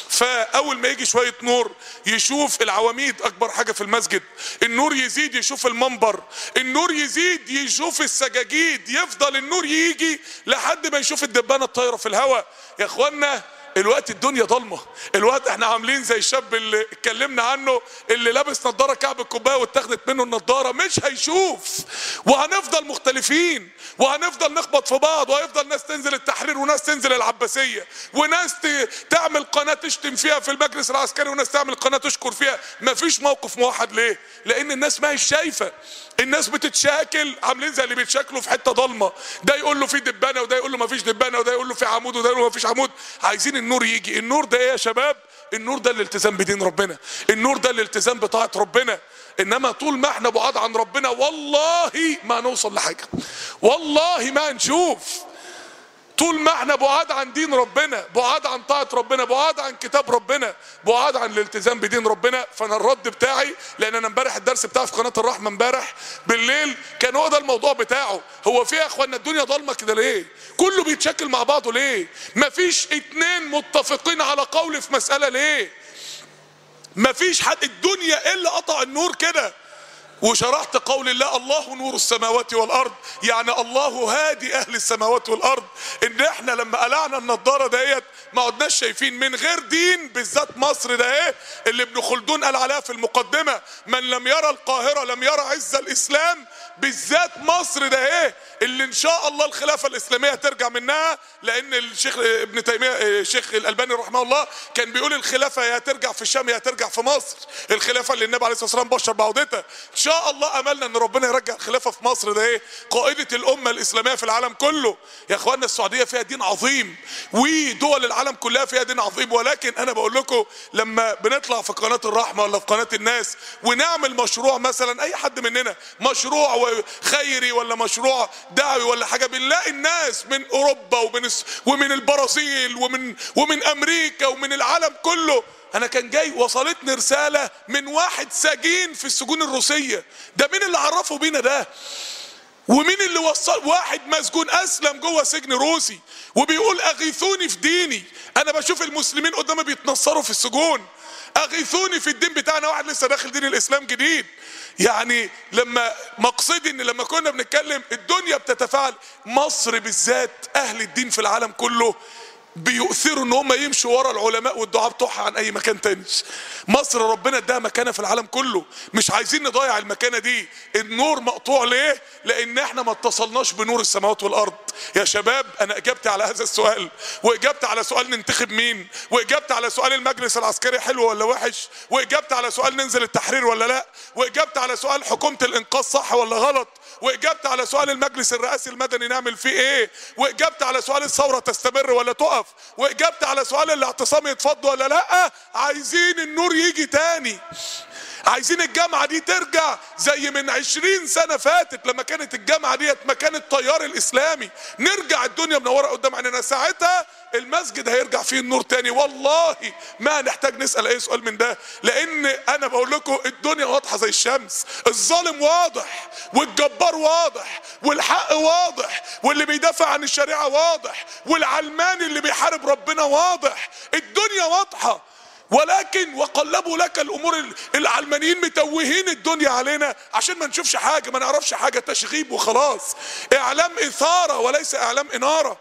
فاول ما يجي شويه نور يشوف العواميد اكبر حاجه في المسجد النور يزيد يشوف المنبر النور يزيد يشوف السجاجيد يفضل النور يجي لحد ما يشوف الدبانه الطايره في الهواء يا اخوانا الوقت الدنيا ضلمه الوقت احنا عاملين زي الشاب اللي اتكلمنا عنه اللي لابس نظاره كعب الكوبايه واتاخدت منه النظاره مش هيشوف وهنفضل مختلفين وهنفضل نخبط في بعض وهيفضل ناس تنزل التحرير وناس تنزل العباسيه وناس ت- تعمل قناه تشتم فيها في المجلس العسكري وناس تعمل قناه تشكر فيها مفيش موقف موحد ليه لان الناس ما هيش شايفه الناس بتتشاكل عاملين زي اللي بيتشاكلوا في حته ضلمه ده يقول له في دبانه وده يقول له مفيش دبانه وده يقول له في عمود وده يقول له مفيش عمود عايزين النور يجي النور ده ايه يا شباب النور ده الالتزام بدين ربنا النور ده الالتزام بطاعة ربنا انما طول ما احنا بعاد عن ربنا والله ما نوصل لحاجة والله ما نشوف طول ما احنا بعاد عن دين ربنا بعاد عن طاعة ربنا بعاد عن كتاب ربنا بعاد عن الالتزام بدين ربنا فانا الرد بتاعي لان انا امبارح الدرس بتاعي في قناة الرحمة امبارح بالليل كان هو ده الموضوع بتاعه هو في يا اخوانا الدنيا ضلمة كده ليه كله بيتشكل مع بعضه ليه مفيش اتنين متفقين على قول في مسألة ليه مفيش حد الدنيا الا قطع النور كده وشرحت قول الله الله نور السماوات والارض يعني الله هادي اهل السماوات والارض ان احنا لما قلعنا النضاره ديت ما عدناش شايفين من غير دين بالذات مصر ده ايه اللي ابن خلدون قال عليها في المقدمه من لم يرى القاهره لم يرى عز الاسلام بالذات مصر ده ايه اللي ان شاء الله الخلافه الاسلاميه ترجع منها لان الشيخ ابن تيميه الشيخ الالباني رحمه الله كان بيقول الخلافه يا ترجع في الشام يا ترجع في مصر الخلافه اللي النبي عليه الصلاه والسلام بشر بعودتها ان شاء الله املنا ان ربنا يرجع الخلافه في مصر ده ايه قائده الامه الاسلاميه في العالم كله يا اخوانا السعوديه فيها دين عظيم ودول العالم كلها فيها دين عظيم ولكن انا بقول لكم لما بنطلع في قناه الرحمه ولا في قناه الناس ونعمل مشروع مثلا اي حد مننا مشروع خيري ولا مشروع دعوي ولا حاجه بنلاقي الناس من اوروبا ومن ومن البرازيل ومن ومن امريكا ومن العالم كله انا كان جاي وصلتني رساله من واحد سجين في السجون الروسيه ده مين اللي عرفه بينا ده ومين اللي وصل واحد مسجون اسلم جوه سجن روسي وبيقول اغيثوني في ديني انا بشوف المسلمين قدامي بيتنصروا في السجون اغيثوني في الدين بتاعنا واحد لسه داخل دين الاسلام جديد يعني لما مقصدي ان لما كنا بنتكلم الدنيا بتتفاعل مصر بالذات اهل الدين في العالم كله بيؤثروا ان هم يمشوا ورا العلماء والدعاء بتوعها عن اي مكان تاني مصر ربنا اداها مكانه في العالم كله مش عايزين نضيع المكانه دي النور مقطوع ليه لان احنا ما اتصلناش بنور السماوات والارض يا شباب انا اجبت على هذا السؤال واجبت على سؤال ننتخب مين واجبت على سؤال المجلس العسكري حلو ولا وحش واجبت على سؤال ننزل التحرير ولا لا واجبت على سؤال حكومه الانقاذ صح ولا غلط واجبت على سؤال المجلس الرئاسي المدني نعمل فيه ايه واجبت على سؤال الثوره تستمر ولا تقف واجبت على سؤال الاعتصام يتفض ولا لا عايزين النور يجي تاني عايزين الجامعة دي ترجع زي من عشرين سنة فاتت لما كانت الجامعة ديت مكان التيار الإسلامي نرجع الدنيا منورة قدام عيننا ساعتها المسجد هيرجع فيه النور تاني والله ما نحتاج نسأل أي سؤال من ده لأن أنا بقول لكم الدنيا واضحة زي الشمس الظالم واضح والجبار واضح والحق واضح واللي بيدافع عن الشريعة واضح والعلماني اللي بيحارب ربنا واضح الدنيا واضحة ولكن وقلبوا لك الامور العلمانيين متوهين الدنيا علينا عشان ما نشوفش حاجه ما نعرفش حاجه تشغيب وخلاص اعلام اثاره وليس اعلام اناره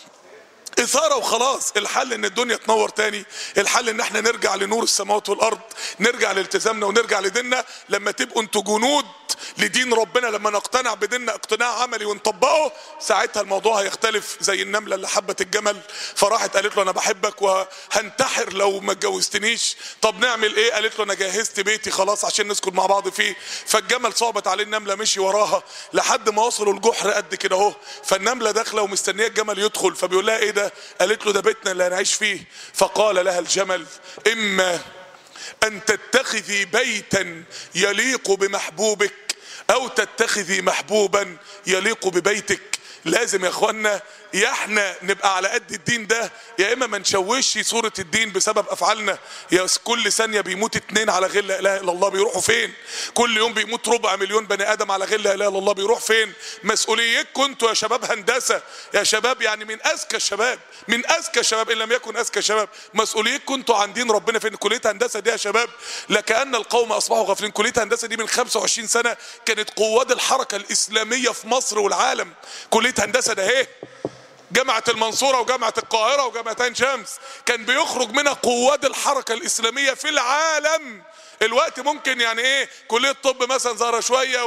اثاره وخلاص الحل ان الدنيا تنور تاني الحل ان احنا نرجع لنور السماوات والارض نرجع لالتزامنا ونرجع لديننا لما تبقوا انتوا جنود لدين ربنا لما نقتنع بديننا اقتناع عملي ونطبقه ساعتها الموضوع هيختلف زي النمله اللي حبت الجمل فراحت قالت له انا بحبك وهنتحر لو ما اتجوزتنيش طب نعمل ايه قالت له انا جهزت بيتي خلاص عشان نسكن مع بعض فيه فالجمل صعبت عليه النمله مشي وراها لحد ما وصلوا الجحر قد كده اهو فالنمله داخله ومستنيه الجمل يدخل فبيقول لها ايه ده قالت له ده بيتنا اللي هنعيش فيه فقال لها الجمل اما ان تتخذي بيتا يليق بمحبوبك او تتخذي محبوبا يليق ببيتك لازم يا اخوانا يا احنا نبقى على قد الدين ده يا اما ما نشوش صورة الدين بسبب افعالنا يا كل ثانية بيموت اتنين على غير لا اله الا الله بيروحوا فين كل يوم بيموت ربع مليون بني ادم على غير لا اله الا الله بيروح فين مسؤوليتكم انتوا يا شباب هندسة يا شباب يعني من اذكى الشباب من اذكى الشباب ان لم يكن اذكى الشباب مسؤوليتكم انتوا عن دين ربنا فين كلية هندسة دي يا شباب لكأن القوم اصبحوا غافلين كلية هندسة دي من 25 سنة كانت قواد الحركة الاسلامية في مصر والعالم كلية هندسة ده ايه جامعة المنصورة وجامعة القاهرة وجامعة عين شمس كان بيخرج منها قواد الحركة الإسلامية في العالم الوقت ممكن يعني ايه كلية طب مثلا ظاهرة شوية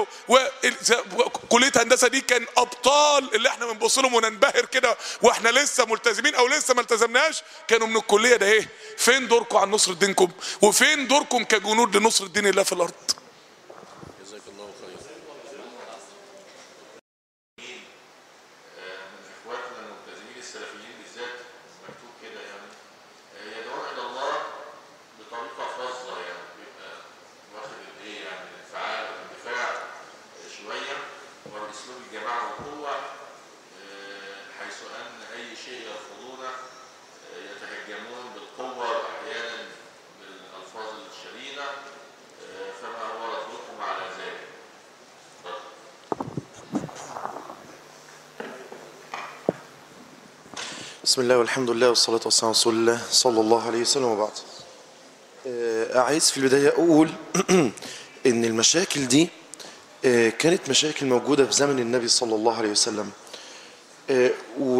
وكلية هندسة دي كان أبطال اللي احنا بنبص لهم وننبهر كده واحنا لسه ملتزمين أو لسه ما التزمناش كانوا من الكلية ده ايه فين دوركم عن نصر دينكم وفين دوركم كجنود لنصر دين الله في الأرض جزاك الله خير من اخواتنا الملتزمين السلفيين بالذات مكتوب كده يعني شيء يرفضونه آه، يتهجمون بالقوة وأحيانا بالألفاظ الشديدة آه، فما هو ردكم على ذلك؟ اتفضل. بسم الله والحمد لله والصلاة والسلام على رسول الله صلى الله عليه وسلم وبعد آه، عايز في البداية أقول إن المشاكل دي آه، كانت مشاكل موجودة في زمن النبي صلى الله عليه وسلم آه،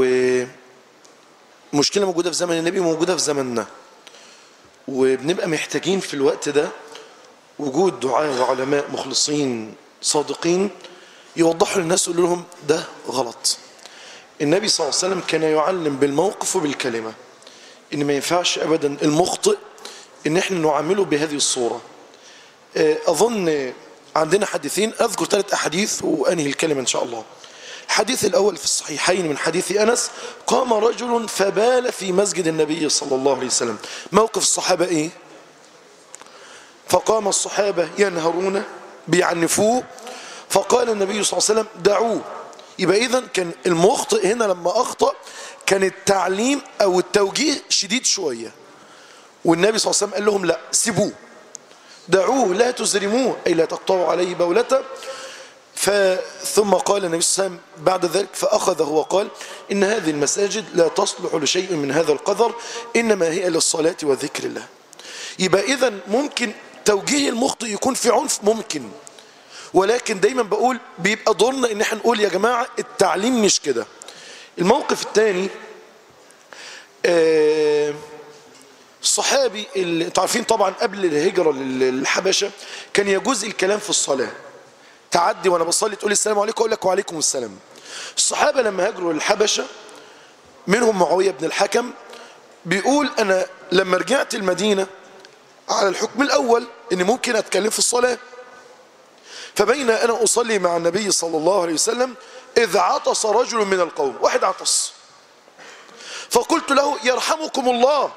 ومشكلة موجودة في زمن النبي موجودة في زمننا وبنبقى محتاجين في الوقت ده وجود دعاة وعلماء مخلصين صادقين يوضحوا للناس يقولوا لهم ده غلط النبي صلى الله عليه وسلم كان يعلم بالموقف وبالكلمة إن ما ينفعش أبدا المخطئ إن احنا نعامله بهذه الصورة آه، أظن عندنا حديثين أذكر ثلاث أحاديث وأنهي الكلمة إن شاء الله الحديث الأول في الصحيحين من حديث أنس قام رجل فبال في مسجد النبي صلى الله عليه وسلم موقف الصحابة إيه فقام الصحابة ينهرون بيعنفوه فقال النبي صلى الله عليه وسلم دعوه يبقى إذا كان المخطئ هنا لما أخطأ كان التعليم أو التوجيه شديد شوية والنبي صلى الله عليه وسلم قال لهم لا سيبوه دعوه لا تزرموه أي لا تقطعوا عليه بولته ثم قال النبي صلى الله عليه وسلم بعد ذلك فأخذه وقال إن هذه المساجد لا تصلح لشيء من هذا القدر إنما هي للصلاة وذكر الله يبقى إذا ممكن توجيه المخطئ يكون في عنف ممكن ولكن دايما بقول بيبقى دورنا ان احنا نقول يا جماعة التعليم مش كده الموقف الثاني آه الصحابي اللي انتوا عارفين طبعا قبل الهجرة للحبشة كان يجوز الكلام في الصلاة تعدي وانا بصلي تقول لي السلام عليكم اقول لك وعليكم السلام الصحابة لما هاجروا للحبشة منهم معاوية بن الحكم بيقول انا لما رجعت المدينة على الحكم الاول ان ممكن اتكلم في الصلاة فبين انا اصلي مع النبي صلى الله عليه وسلم اذ عطس رجل من القوم واحد عطس فقلت له يرحمكم الله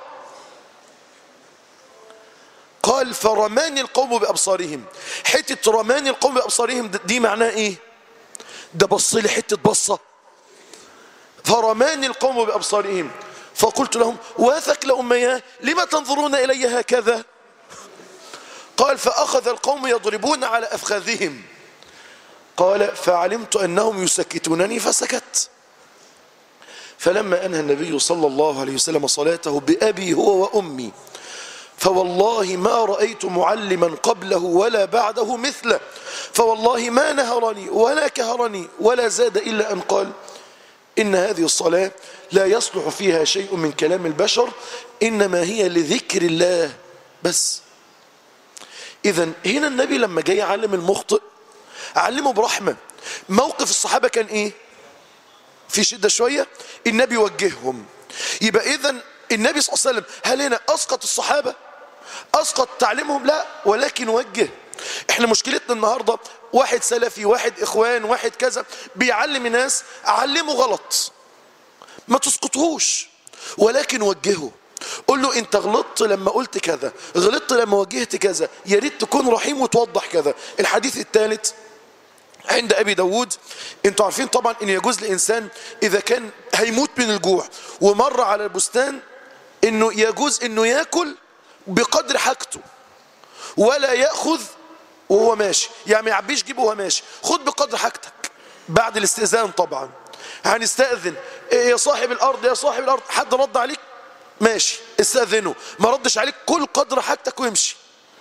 قال فرماني القوم بأبصارهم حتة رماني القوم بأبصارهم دي معناها ايه ده بص لي حتة بصة فرماني القوم بأبصارهم فقلت لهم واثك أمياه لما تنظرون إلي هكذا قال فأخذ القوم يضربون على أفخاذهم قال فعلمت أنهم يسكتونني فسكت فلما أنهى النبي صلى الله عليه وسلم صلاته بأبي هو وأمي فوالله ما رأيت معلما قبله ولا بعده مثله فوالله ما نهرني ولا كهرني ولا زاد إلا أن قال إن هذه الصلاة لا يصلح فيها شيء من كلام البشر إنما هي لذكر الله بس إذا هنا النبي لما جاي يعلم المخطئ علمه برحمة موقف الصحابة كان إيه في شدة شوية النبي وجههم يبقى إذا النبي صلى الله عليه وسلم هل هنا أسقط الصحابة أسقط تعليمهم لا ولكن وجه احنا مشكلتنا النهاردة واحد سلفي واحد إخوان واحد كذا بيعلم الناس علمه غلط ما تسقطهوش ولكن وجهه قول له انت غلطت لما قلت كذا غلطت لما وجهت كذا يا ريت تكون رحيم وتوضح كذا الحديث الثالث عند ابي داود انتوا عارفين طبعا ان يجوز لانسان اذا كان هيموت من الجوع ومر على البستان انه يجوز انه ياكل بقدر حاجته ولا ياخذ وهو ماشي يعني ما يعبيش جيبه وهو ماشي خد بقدر حاجتك بعد الاستئذان طبعا هنستأذن إيه يا صاحب الارض يا صاحب الارض حد رد عليك ماشي استأذنه ما ردش عليك كل قدر حاجتك وامشي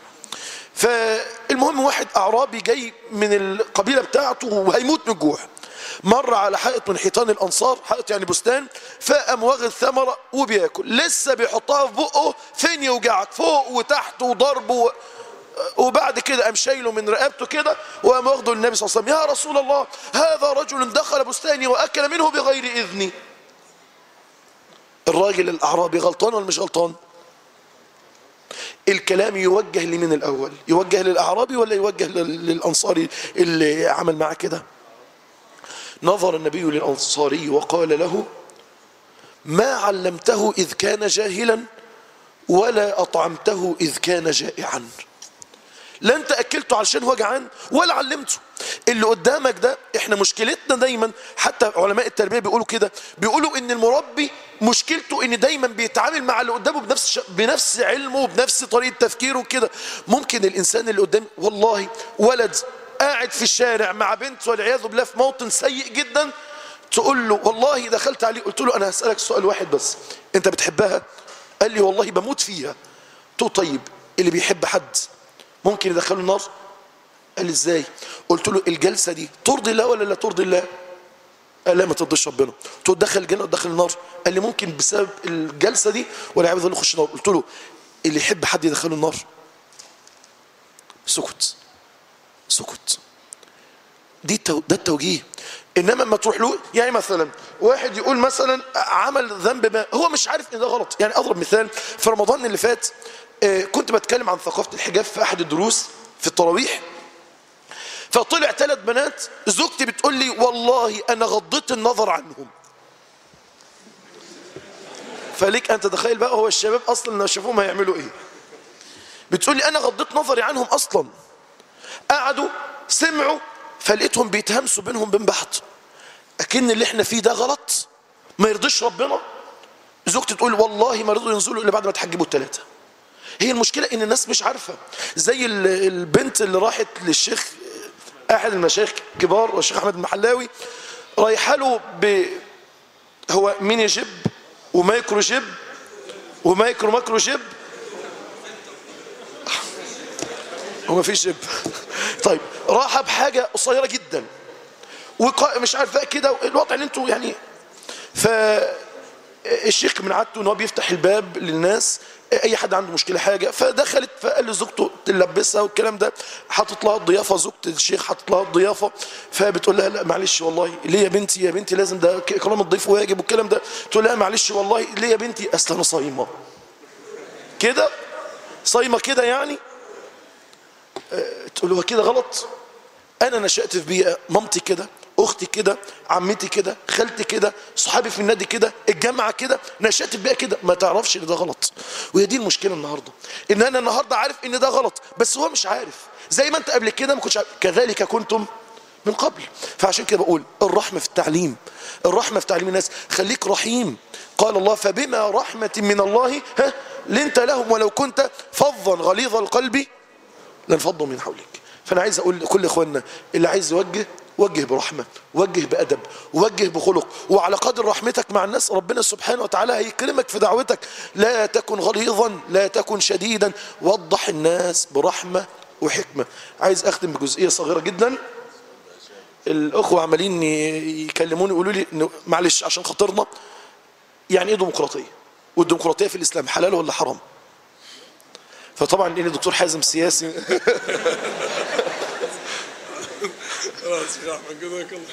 فالمهم واحد اعرابي جاي من القبيله بتاعته وهيموت من الجوع مر على حائط من حيطان الانصار حائط يعني بستان فقام واخد ثمره وبياكل لسه بيحطها في بقه فين يوجعك فوق وتحت وضرب و... وبعد كده قام شايله من رقبته كده وقام واخده للنبي صلى الله عليه وسلم يا رسول الله هذا رجل دخل بستاني واكل منه بغير اذني الراجل الاعرابي غلطان ولا مش غلطان الكلام يوجه لمن الاول يوجه للاعرابي ولا يوجه للانصاري اللي عمل معاه كده نظر النبي للانصاري وقال له ما علمته اذ كان جاهلا ولا اطعمته اذ كان جائعا لا انت اكلته علشان هو جعان ولا علمته اللي قدامك ده احنا مشكلتنا دايما حتى علماء التربيه بيقولوا كده بيقولوا ان المربي مشكلته ان دايما بيتعامل مع اللي قدامه بنفس ش... بنفس علمه وبنفس طريقه تفكيره كده ممكن الانسان اللي قدام والله ولد قاعد في الشارع مع بنت والعياذ بالله في موطن سيء جدا تقول له والله دخلت عليه قلت له انا هسالك سؤال واحد بس انت بتحبها قال لي والله بموت فيها قلت له طيب اللي بيحب حد ممكن يدخله النار قال لي ازاي قلت له الجلسه دي ترضي الله ولا لا ترضي الله قال لا ما ترضيش ربنا قلت له دخل الجنه ودخل النار قال لي ممكن بسبب الجلسه دي ولا عايز يخش النار قلت له اللي يحب حد يدخله النار سكت سكت دي التو... ده التوجيه انما ما تروح له يعني مثلا واحد يقول مثلا عمل ذنب ما هو مش عارف ان ده غلط يعني اضرب مثال في رمضان اللي فات آه، كنت بتكلم عن ثقافه الحجاب في احد الدروس في التراويح فطلع ثلاث بنات زوجتي بتقول لي والله انا غضيت النظر عنهم فليك ان تتخيل بقى هو الشباب اصلا لو شافوهم هيعملوا ايه بتقول لي انا غضيت نظري عنهم اصلا قعدوا سمعوا فلقيتهم بيتهمسوا بينهم بين بعض اكن اللي احنا فيه ده غلط ما يرضيش ربنا زوجتي تقول والله ما رضوا ينزلوا الا بعد ما تحجبوا الثلاثه هي المشكله ان الناس مش عارفه زي ال- البنت اللي راحت للشيخ احد المشايخ الكبار والشيخ احمد المحلاوي رايحه له ب هو ميني جيب ومايكرو جيب ومايكرو ماكرو جيب وما فيش جيب طيب راحه بحاجه قصيره جدا وقا مش عارف بقى كده الوضع اللي انتوا يعني ف الشيخ من عادته ان هو بيفتح الباب للناس اي حد عنده مشكله حاجه فدخلت فقال لزوجته تلبسها والكلام ده حاطط لها الضيافه زوجة الشيخ حاطط لها الضيافه فبتقول لها لا معلش والله ليه يا بنتي يا بنتي لازم ده اكرام الضيف واجب والكلام ده تقول لها معلش والله ليه يا بنتي اصل انا صايمه كده صايمه كده يعني آه، تقول له كده غلط انا نشأت في بيئة مامتي كده اختي كده عمتي كده خالتي كده صحابي في النادي كده الجامعه كده نشأت في بيئة كده ما تعرفش ان ده غلط وهي دي المشكله النهارده ان انا النهارده عارف ان ده غلط بس هو مش عارف زي ما انت قبل كده ما كنتش عارف كذلك كنتم من قبل فعشان كده بقول الرحمه في التعليم الرحمه في تعليم الناس خليك رحيم قال الله فبما رحمه من الله ها لنت لهم ولو كنت فظا غليظ القلب لانفضوا من حولك فانا عايز اقول لكل اخواننا اللي عايز يوجه وجه برحمه وجه بادب وجه بخلق وعلى قدر رحمتك مع الناس ربنا سبحانه وتعالى هيكرمك في دعوتك لا تكن غليظا لا تكن شديدا وضح الناس برحمه وحكمه عايز اختم بجزئيه صغيره جدا الاخوه عمالين ي- يكلموني يقولوا لي إنه معلش عشان خاطرنا يعني ايه ديمقراطيه والديمقراطيه في الاسلام حلال ولا حرام فطبعا اني دكتور حازم سياسي خلاص يا احمد جزاك الله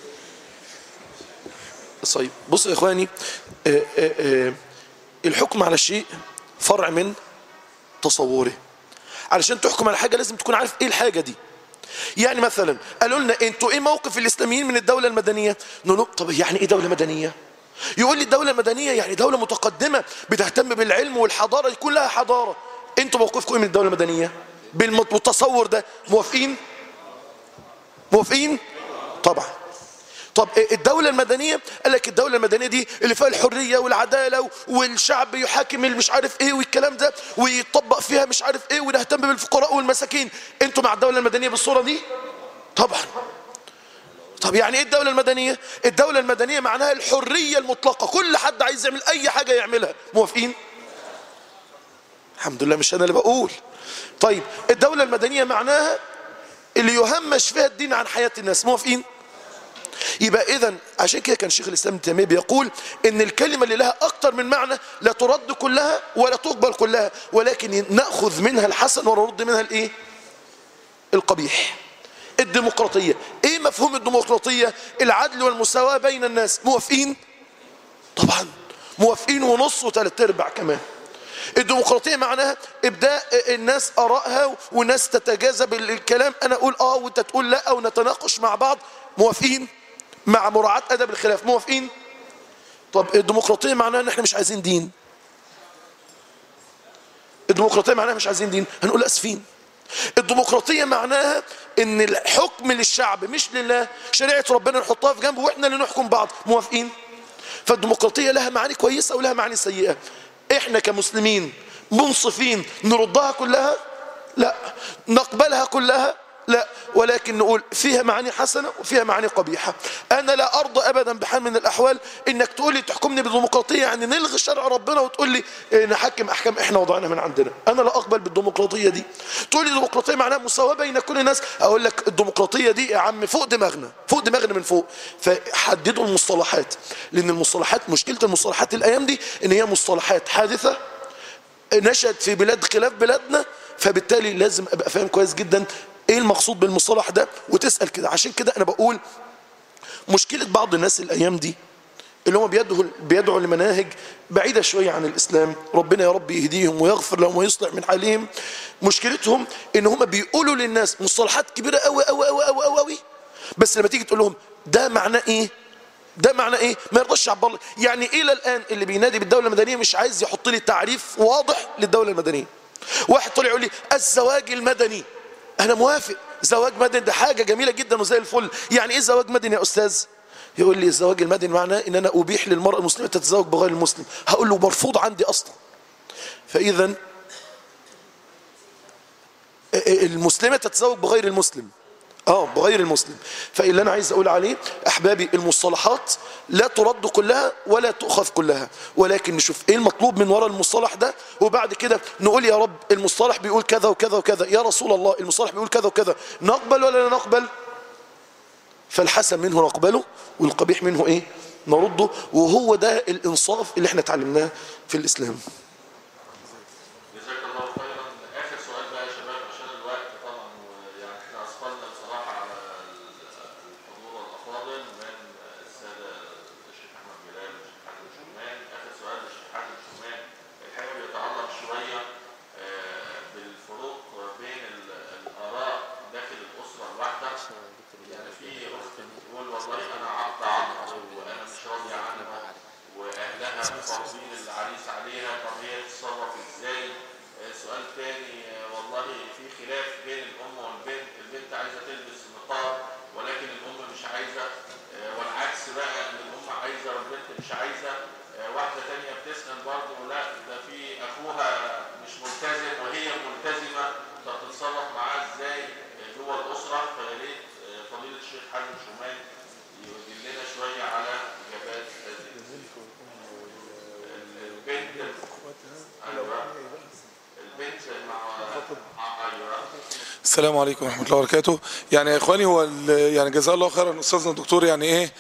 طيب بص يا اخواني آه، آه، آه، الحكم على الشيء فرع من تصوره علشان تحكم على حاجه لازم تكون عارف ايه الحاجه دي يعني مثلا قالوا لنا انتوا ايه موقف الاسلاميين من الدوله المدنيه نقول له طب يعني ايه دوله مدنيه يقول لي الدوله المدنيه يعني دوله متقدمه بتهتم بالعلم والحضاره يكون لها حضاره انتوا موقفكم ايه من الدوله المدنيه بالتصور ده موافقين موافقين طبعا طب الدولة المدنية قال لك الدولة المدنية دي اللي فيها الحرية والعدالة والشعب يحاكم المش عارف ايه والكلام ده ويطبق فيها مش عارف ايه ونهتم بالفقراء والمساكين انتوا مع الدولة المدنية بالصورة دي طبعا طب يعني ايه الدولة المدنية الدولة المدنية معناها الحرية المطلقة كل حد عايز يعمل اي حاجة يعملها موافقين الحمد لله مش انا اللي بقول طيب الدولة المدنية معناها اللي يهمش فيها الدين عن حياة الناس موافقين يبقى اذا عشان كده كان شيخ الاسلام ابن تيميه بيقول ان الكلمه اللي لها اكتر من معنى لا ترد كلها ولا تقبل كلها ولكن ناخذ منها الحسن ونرد منها الايه القبيح الديمقراطيه ايه مفهوم الديمقراطيه العدل والمساواه بين الناس موافقين طبعا موافقين ونص وثلاث ارباع كمان الديمقراطيه معناها ابداء الناس ارائها والناس تتجاذب الكلام انا اقول اه وانت تقول لا ونتناقش مع بعض موافقين مع مراعاه ادب الخلاف موافقين طب الديمقراطيه معناها ان احنا مش عايزين دين الديمقراطيه معناها مش عايزين دين هنقول اسفين الديمقراطيه معناها ان الحكم للشعب مش لله شريعه ربنا نحطها في جنب واحنا اللي نحكم بعض موافقين فالديمقراطيه لها معاني كويسه ولها معاني سيئه احنا كمسلمين منصفين نردها كلها لا نقبلها كلها لا ولكن نقول فيها معاني حسنة وفيها معاني قبيحة أنا لا أرضى أبدا بحال من الأحوال إنك تقول لي تحكمني بالديمقراطية يعني نلغي شرع ربنا وتقول لي إيه، نحكم أحكام إحنا وضعنا من عندنا أنا لا أقبل بالديمقراطية دي تقول لي الديمقراطية معناها مساواة بين كل الناس أقول لك الديمقراطية دي يا عم فوق دماغنا فوق دماغنا من فوق فحددوا المصطلحات لأن المصطلحات مشكلة المصطلحات الأيام دي إن هي مصطلحات حادثة نشأت في بلاد خلاف بلادنا فبالتالي لازم ابقى فاهم كويس جدا ايه المقصود بالمصطلح ده وتسال كده عشان كده انا بقول مشكله بعض الناس الايام دي اللي هم بيدعوا بيدعوا لمناهج بعيده شويه عن الاسلام ربنا يا رب يهديهم ويغفر لهم ويصلح من حالهم مشكلتهم ان هم بيقولوا للناس مصطلحات كبيره قوي قوي قوي قوي قوي قوي بس لما تيجي تقول لهم ده معناه ايه ده معناه ايه ما يرضاش يعبر لك. يعني الى الان اللي بينادي بالدوله المدنيه مش عايز يحط لي تعريف واضح للدوله المدنيه واحد طلع يقول لي الزواج المدني انا موافق زواج مدني ده حاجه جميله جدا وزي الفل يعني ايه زواج مدني يا استاذ يقول لي الزواج المدني معناه ان انا ابيح للمراه المسلمه تتزوج بغير المسلم هقول له مرفوض عندي اصلا فاذا المسلمه تتزوج بغير المسلم اه بغير المسلم فاللي انا عايز اقول عليه احبابي المصطلحات لا ترد كلها ولا تؤخذ كلها ولكن نشوف ايه المطلوب من وراء المصطلح ده وبعد كده نقول يا رب المصطلح بيقول كذا وكذا وكذا يا رسول الله المصطلح بيقول كذا وكذا نقبل ولا لا نقبل فالحسن منه نقبله والقبيح منه ايه نرده وهو ده الانصاف اللي احنا اتعلمناه في الاسلام جزاك الله خيرا اخر سؤال بقى يا شباب عشان الوقت طبعا ويعني احنا اثقلنا بصراحه على الحضور الافاضل من الساده الشيخ احمد جلال والشيخ حاتم شومان اخر سؤال للشيخ حاتم شومان الحقيقه بيتعلق شويه آه، بالفروق بين ال- الاراء داخل الاسره الواحده يعني في اخت بتقول والله انا عقد عنها وانا مش راضي عنها واهلها فاضلين العريس عليها طب هي تتصرف ازاي آه، سؤال تاني آه، والله في خلاف بين الام والبنت البنت عايزه تلبس نقاب ولكن الام مش عايزه آه، والعكس بقى ان الام عايزه والبنت مش عايزه آه، واحده تانية بتسال برضه لا ده في اخوها مش ملتزم وهي ملتزمه طب تتصرف معاه ازاي آه، جوه الاسره فيا ريت آه، فضيله الشيخ حازم شومان يدلنا شويه على اجابات هذه البنت ايوه البنت مع ايوه السلام عليكم ورحمه الله وبركاته يعني يا اخواني هو ال- يعني جزاه الله خيرا استاذنا الدكتور يعني ايه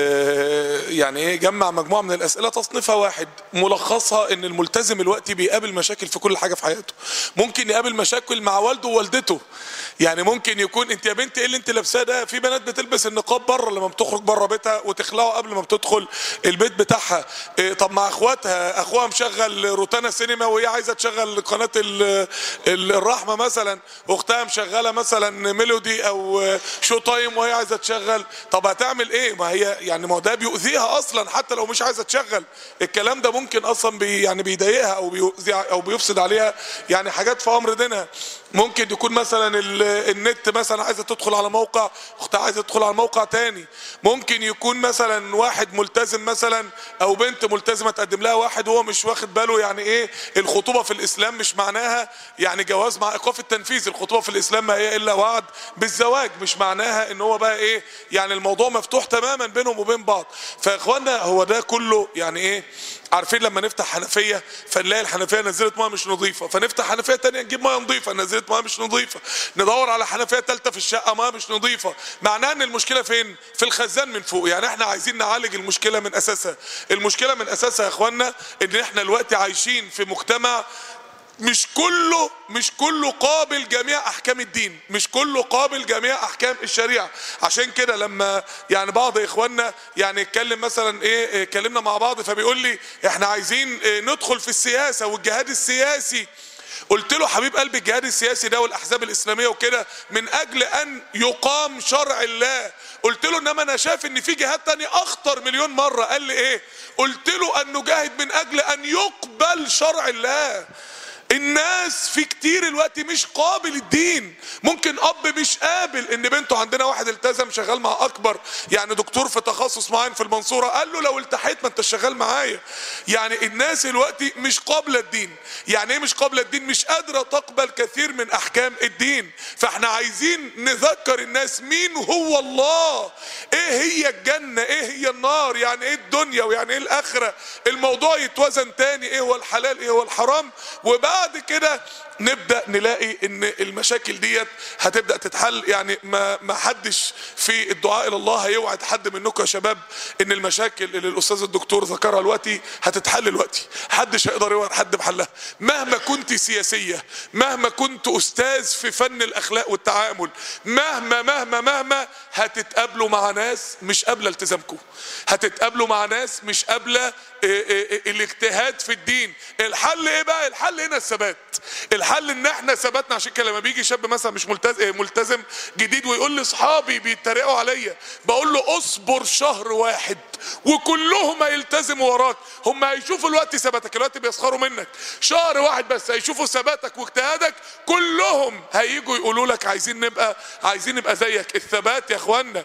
آه يعني ايه جمع مجموعه من الاسئله تصنيفها واحد ملخصها ان الملتزم الوقتي بيقابل مشاكل في كل حاجه في حياته ممكن يقابل مشاكل مع والده ووالدته يعني ممكن يكون انت يا بنت ايه اللي انت لابساه ده في بنات بتلبس النقاب بره لما بتخرج بره بيتها وتخلعه قبل ما بتدخل البيت بتاعها إيه طب مع اخواتها اخوها مشغل روتانا سينما وهي عايزه تشغل قناه ال- ال- الرحمه مثلا اختها مشغله مثلا ميلودي او شو تايم وهي عايزه تشغل طب هتعمل ايه ما هي يعني ما هو ده بيؤذيها اصلا حتى لو مش عايزه تشغل الكلام ده ممكن اصلا بي يعني بيضايقها او بيؤذي او بيفسد عليها يعني حاجات في امر دينها ممكن يكون مثلا ال- النت مثلا عايزه تدخل على موقع اختها عايزه تدخل على موقع تاني ممكن يكون مثلا واحد ملتزم مثلا او بنت ملتزمه تقدم لها واحد وهو مش واخد باله يعني ايه الخطوبه في الاسلام مش معناها يعني جواز مع ايقاف التنفيذ الخطوبه في الاسلام ما هي الا وعد بالزواج مش معناها ان هو بقى ايه يعني الموضوع مفتوح تماما بينهم وبين بعض فيا اخوانا هو ده كله يعني ايه عارفين لما نفتح حنفيه فنلاقي الحنفيه نزلت ميه مش نظيفه فنفتح حنفيه تانية نجيب ميه نظيفه نزلت ميه مش نظيفه ندور على حنفيه ثالثه في الشقه ميه مش نظيفه معناه ان المشكله فين في الخزان من فوق يعني احنا عايزين نعالج المشكله من اساسها المشكله من اساسها يا اخوانا ان احنا دلوقتي عايشين في مجتمع مش كله مش كله قابل جميع احكام الدين مش كله قابل جميع احكام الشريعه عشان كده لما يعني بعض اخواننا يعني اتكلم مثلا ايه إيه، اتكلمنا مع بعض فبيقول لي احنا عايزين إيه، ندخل في السياسه والجهاد السياسي قلت له حبيب قلبي الجهاد السياسي ده والاحزاب الاسلاميه وكده من اجل ان يقام شرع الله قلت له انما انا شايف ان في جهاد تاني اخطر مليون مره قال لي ايه قلت له ان نجاهد من اجل ان يقبل شرع الله الناس في كتير الوقت مش قابل الدين ممكن اب مش قابل ان بنته عندنا واحد التزم شغال مع اكبر يعني دكتور في تخصص معين في المنصوره قال له لو التحيت ما انت شغال معايا يعني الناس الوقت مش قابله الدين يعني ايه مش قابله الدين مش قادره تقبل كثير من احكام الدين فاحنا عايزين نذكر الناس مين هو الله ايه هي الجنه ايه هي النار يعني ايه الدنيا ويعني ايه الاخره الموضوع يتوزن تاني ايه هو الحلال ايه هو الحرام وبعد كده نبدا نلاقي ان المشاكل ديت هتبدا تتحل يعني ما ما حدش في الدعاء الى الله هيوعد حد منكم يا شباب ان المشاكل اللي الاستاذ الدكتور ذكرها دلوقتي هتتحل دلوقتي حدش هيقدر يوعد حد بحلها مهما كنت سياسيه مهما كنت استاذ في فن الاخلاق والتعامل مهما مهما مهما هتتقابلوا مع ناس مش قابله التزامكم هتتقابلوا مع ناس مش قابله إيه إيه إيه الاجتهاد في الدين الحل ايه بقى الحل هنا الثبات الحل ان احنا ثباتنا عشان كده لما بيجي شاب مثلا مش ملتزم ملتزم جديد ويقول لي اصحابي بيتريقوا عليا بقول له اصبر شهر واحد وكلهم هيلتزموا وراك هم هيشوفوا الوقت ثباتك الوقت بيسخروا منك شهر واحد بس هيشوفوا ثباتك واجتهادك كلهم هيجوا يقولوا لك عايزين نبقى عايزين نبقى زيك الثبات يا اخوانا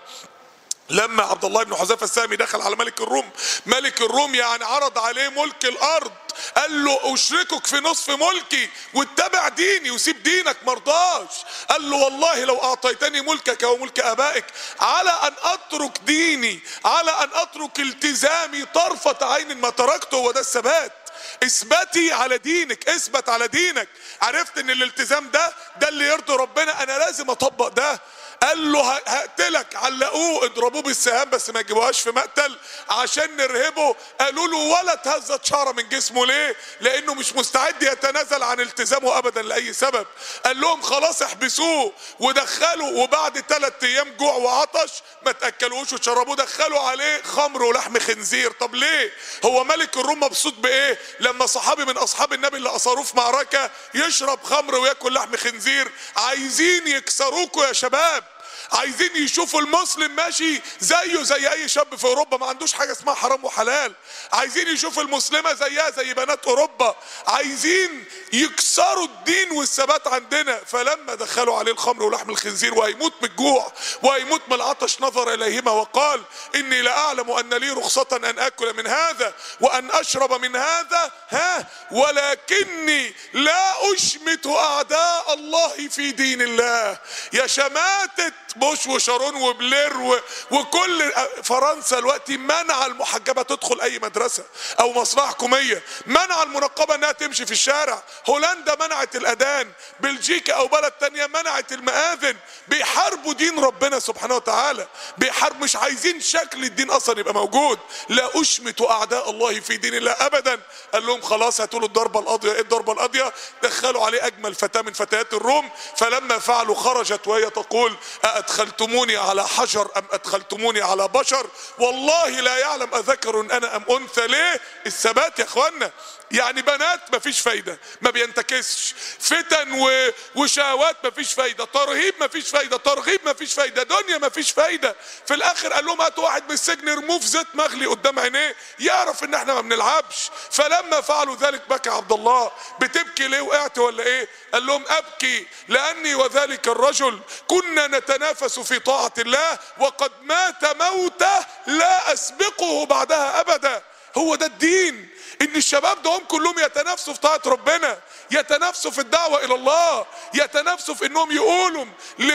لما عبد الله بن حذيفه السامي دخل على ملك الروم ملك الروم يعني عرض عليه ملك الارض قال له اشركك في نصف ملكي واتبع ديني وسيب دينك مرضاش قال له والله لو اعطيتني ملكك وملك ابائك على ان اترك ديني على ان اترك التزامي طرفة عين ما تركته وده الثبات اثبتي على دينك اثبت على دينك عرفت ان الالتزام ده ده اللي يرضي ربنا انا لازم اطبق ده قال له هقتلك علقوه اضربوه بالسهام بس ما يجيبوهاش في مقتل عشان نرهبه قالوا له ولا تهزت شعره من جسمه ليه لانه مش مستعد يتنازل عن التزامه ابدا لاي سبب قال لهم خلاص احبسوه ودخلوا وبعد ثلاث ايام جوع وعطش ما تاكلوش وشربوه دخلوا عليه خمر ولحم خنزير طب ليه هو ملك الروم مبسوط بايه لما صحابي من اصحاب النبي اللي اثروه في معركه يشرب خمر وياكل لحم خنزير عايزين يكسروكوا يا شباب عايزين يشوفوا المسلم ماشي زيه زي اي شاب في اوروبا ما عندوش حاجه اسمها حرام وحلال عايزين يشوفوا المسلمه زيها زي بنات اوروبا عايزين يكسروا الدين والثبات عندنا فلما دخلوا عليه الخمر ولحم الخنزير وهيموت من الجوع وهيموت من العطش نظر اليهما وقال اني لاعلم ان لي رخصه ان اكل من هذا وان اشرب من هذا ها ولكني لا اشمت اعداء الله في دين الله يا شماتة بوش وشارون وبلير و... وكل فرنسا دلوقتي منع المحجبه تدخل اي مدرسه او مصلحه حكوميه منع المنقبه انها تمشي في الشارع هولندا منعت الاذان بلجيكا او بلد تانية منعت المآذن بيحاربوا دين ربنا سبحانه وتعالى بيحارب مش عايزين شكل الدين اصلا يبقى موجود لا اشمت اعداء الله في دين الله ابدا قال لهم خلاص هاتوا له الضربه القاضيه ايه الضربه القاضيه دخلوا عليه اجمل فتاه من فتيات الروم فلما فعلوا خرجت وهي تقول أدخلتموني على حجر أم أدخلتموني على بشر والله لا يعلم أذكر أنا أم أنثى ليه الثبات يا أخوانا يعني بنات مفيش فايدة ما بينتكسش فتن و... وشهوات مفيش فايدة ترهيب مفيش فايدة ترغيب مفيش فايدة دنيا مفيش فايدة في الآخر قال لهم هاتوا واحد من السجن ارموه في زيت مغلي قدام عينيه يعرف ان احنا ما بنلعبش فلما فعلوا ذلك بكى عبد الله بتبكي ليه وقعت ولا ايه قال لهم ابكي لاني وذلك الرجل كنا نتنافس في طاعة الله وقد مات موته لا اسبقه بعدها ابدا هو ده الدين ان الشباب ده هم كلهم يتنافسوا في طاعة ربنا يتنافسوا في الدعوة الى الله يتنافسوا في انهم يقولوا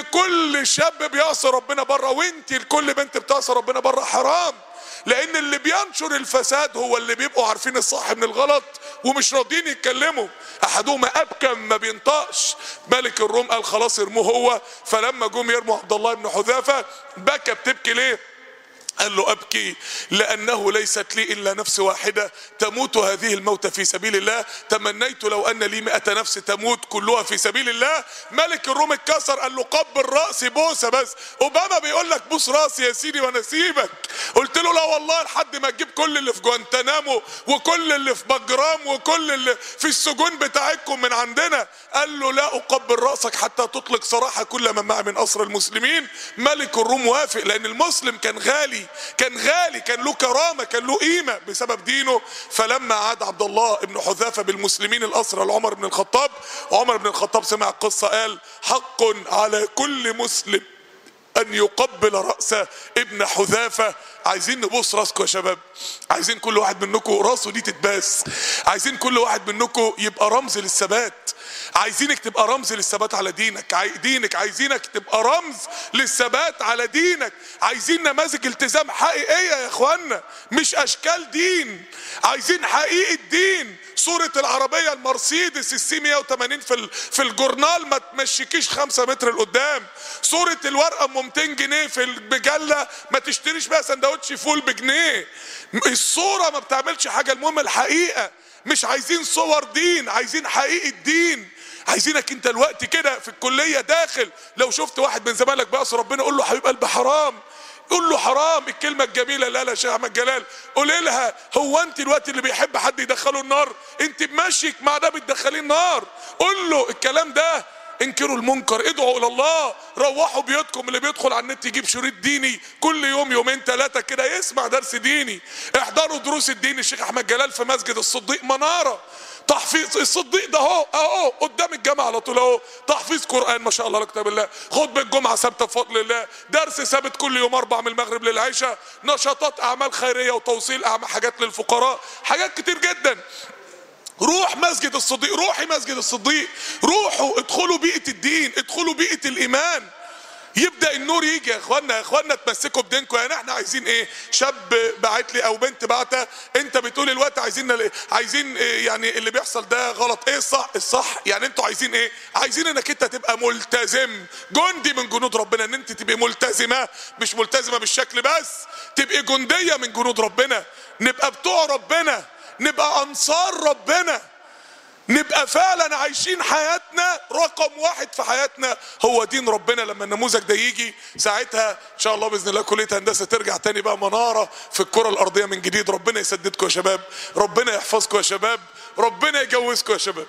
لكل شاب بيعصي ربنا بره وانت لكل بنت بتعصي ربنا بره حرام لان اللي بينشر الفساد هو اللي بيبقوا عارفين الصح من الغلط ومش راضيين يتكلموا احدهما ابكم ما بينطقش ملك الروم قال خلاص ارموه هو فلما جم يرموا عبد الله بن حذافه بكى بتبكي ليه قال له ابكي لانه ليست لي الا نفس واحده تموت هذه الموت في سبيل الله تمنيت لو ان لي مئة نفس تموت كلها في سبيل الله ملك الروم اتكسر قال له قبل راسي بوسه بس اوباما بيقول لك بوس راسي يا سيدي وانا اسيبك قلت له لا والله لحد ما تجيب كل اللي في جوانتنامو وكل اللي في بجرام وكل اللي في السجون بتاعتكم من عندنا قال له لا اقبل راسك حتى تطلق سراح كل من معي من اسر المسلمين ملك الروم وافق لان المسلم كان غالي كان غالي كان له كرامه كان له قيمه بسبب دينه فلما عاد عبد الله بن حذافه بالمسلمين الاسرى لعمر بن الخطاب عمر بن الخطاب سمع القصه قال حق على كل مسلم ان يقبل راس ابن حذافه عايزين نبوس راسكم يا شباب عايزين كل واحد منكم راسه دي تتباس عايزين كل واحد منكم يبقى رمز للثبات عايزينك تبقى رمز للثبات على دينك عاي- دينك عايزينك تبقى رمز للثبات على دينك عايزين نماذج التزام حقيقيه يا اخوانا مش اشكال دين عايزين حقيقه دين صورة العربية المرسيدس السي 180 في ال- في الجورنال ما تمشيكيش خمسة متر لقدام صورة الورقة ام 200 جنيه في المجلة ما تشتريش بقى سندوتش فول بجنيه الصورة ما بتعملش حاجة المهم الحقيقة مش عايزين صور دين عايزين حقيقة دين عايزينك انت الوقت كده في الكلية داخل لو شفت واحد من زمايلك بقى ربنا قول له حبيب قلبي حرام قول له حرام الكلمة الجميلة لا لا يا شيخ احمد جلال قول لها هو انت الوقت اللي بيحب حد يدخله النار انت بمشيك مع ده بتدخليه النار قول له الكلام ده انكروا المنكر ادعوا الى الله روحوا بيوتكم اللي بيدخل على النت يجيب شريط ديني كل يوم يومين ثلاثة كده يسمع درس ديني احضروا دروس الدين الشيخ احمد جلال في مسجد الصديق منارة تحفيظ الصديق ده اهو اهو قدام الجامعه على طول اهو تحفيظ قران ما شاء الله لا كتاب الله خطبه الجمعه ثابته بفضل الله درس ثابت كل يوم اربع من المغرب للعشاء نشاطات اعمال خيريه وتوصيل اعمال حاجات للفقراء حاجات كتير جدا روح مسجد الصديق روحي مسجد الصديق روحوا ادخلوا بيئه الدين ادخلوا بيئه الايمان يبدا النور يجي يا اخوانا يا اخوانا تمسكوا بدينكم يعني احنا عايزين ايه شاب بعت لي او بنت بعتها انت بتقول الوقت عايزين عايزين إيه يعني اللي بيحصل ده غلط ايه الصح الصح يعني انتوا عايزين ايه عايزين انك انت تبقى ملتزم جندي من جنود ربنا ان انت تبقي ملتزمه مش ملتزمه بالشكل بس تبقي جنديه من جنود ربنا نبقى بتوع ربنا نبقى انصار ربنا نبقى فعلا عايشين حياتنا رقم واحد في حياتنا هو دين ربنا لما النموذج ده يجي ساعتها ان شاء الله باذن الله كليه هندسه ترجع تاني بقى مناره في الكره الارضيه من جديد ربنا يسددكم يا شباب ربنا يحفظكم يا شباب ربنا يجوزكم يا شباب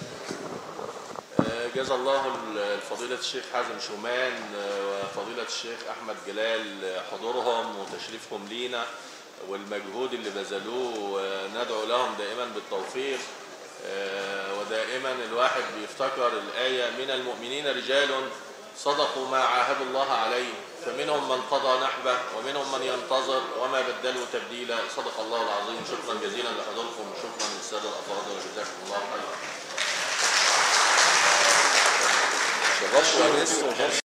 آه، جزا الله ال- فضيلة الشيخ حازم شومان آه، وفضيلة الشيخ أحمد جلال آه، حضورهم وتشريفهم لينا والمجهود اللي بذلوه آه، ندعو لهم دائما بالتوفيق آه، ودائما الواحد بيفتكر الآية من المؤمنين رجال صدقوا ما عاهدوا الله عليه فمنهم من قضى نحبه ومنهم من ينتظر وما بدلوا تبديلا صدق الله العظيم شكرا جزيلا لحضوركم وشكرا للسادة الأفاضل وجزاكم الله خيرا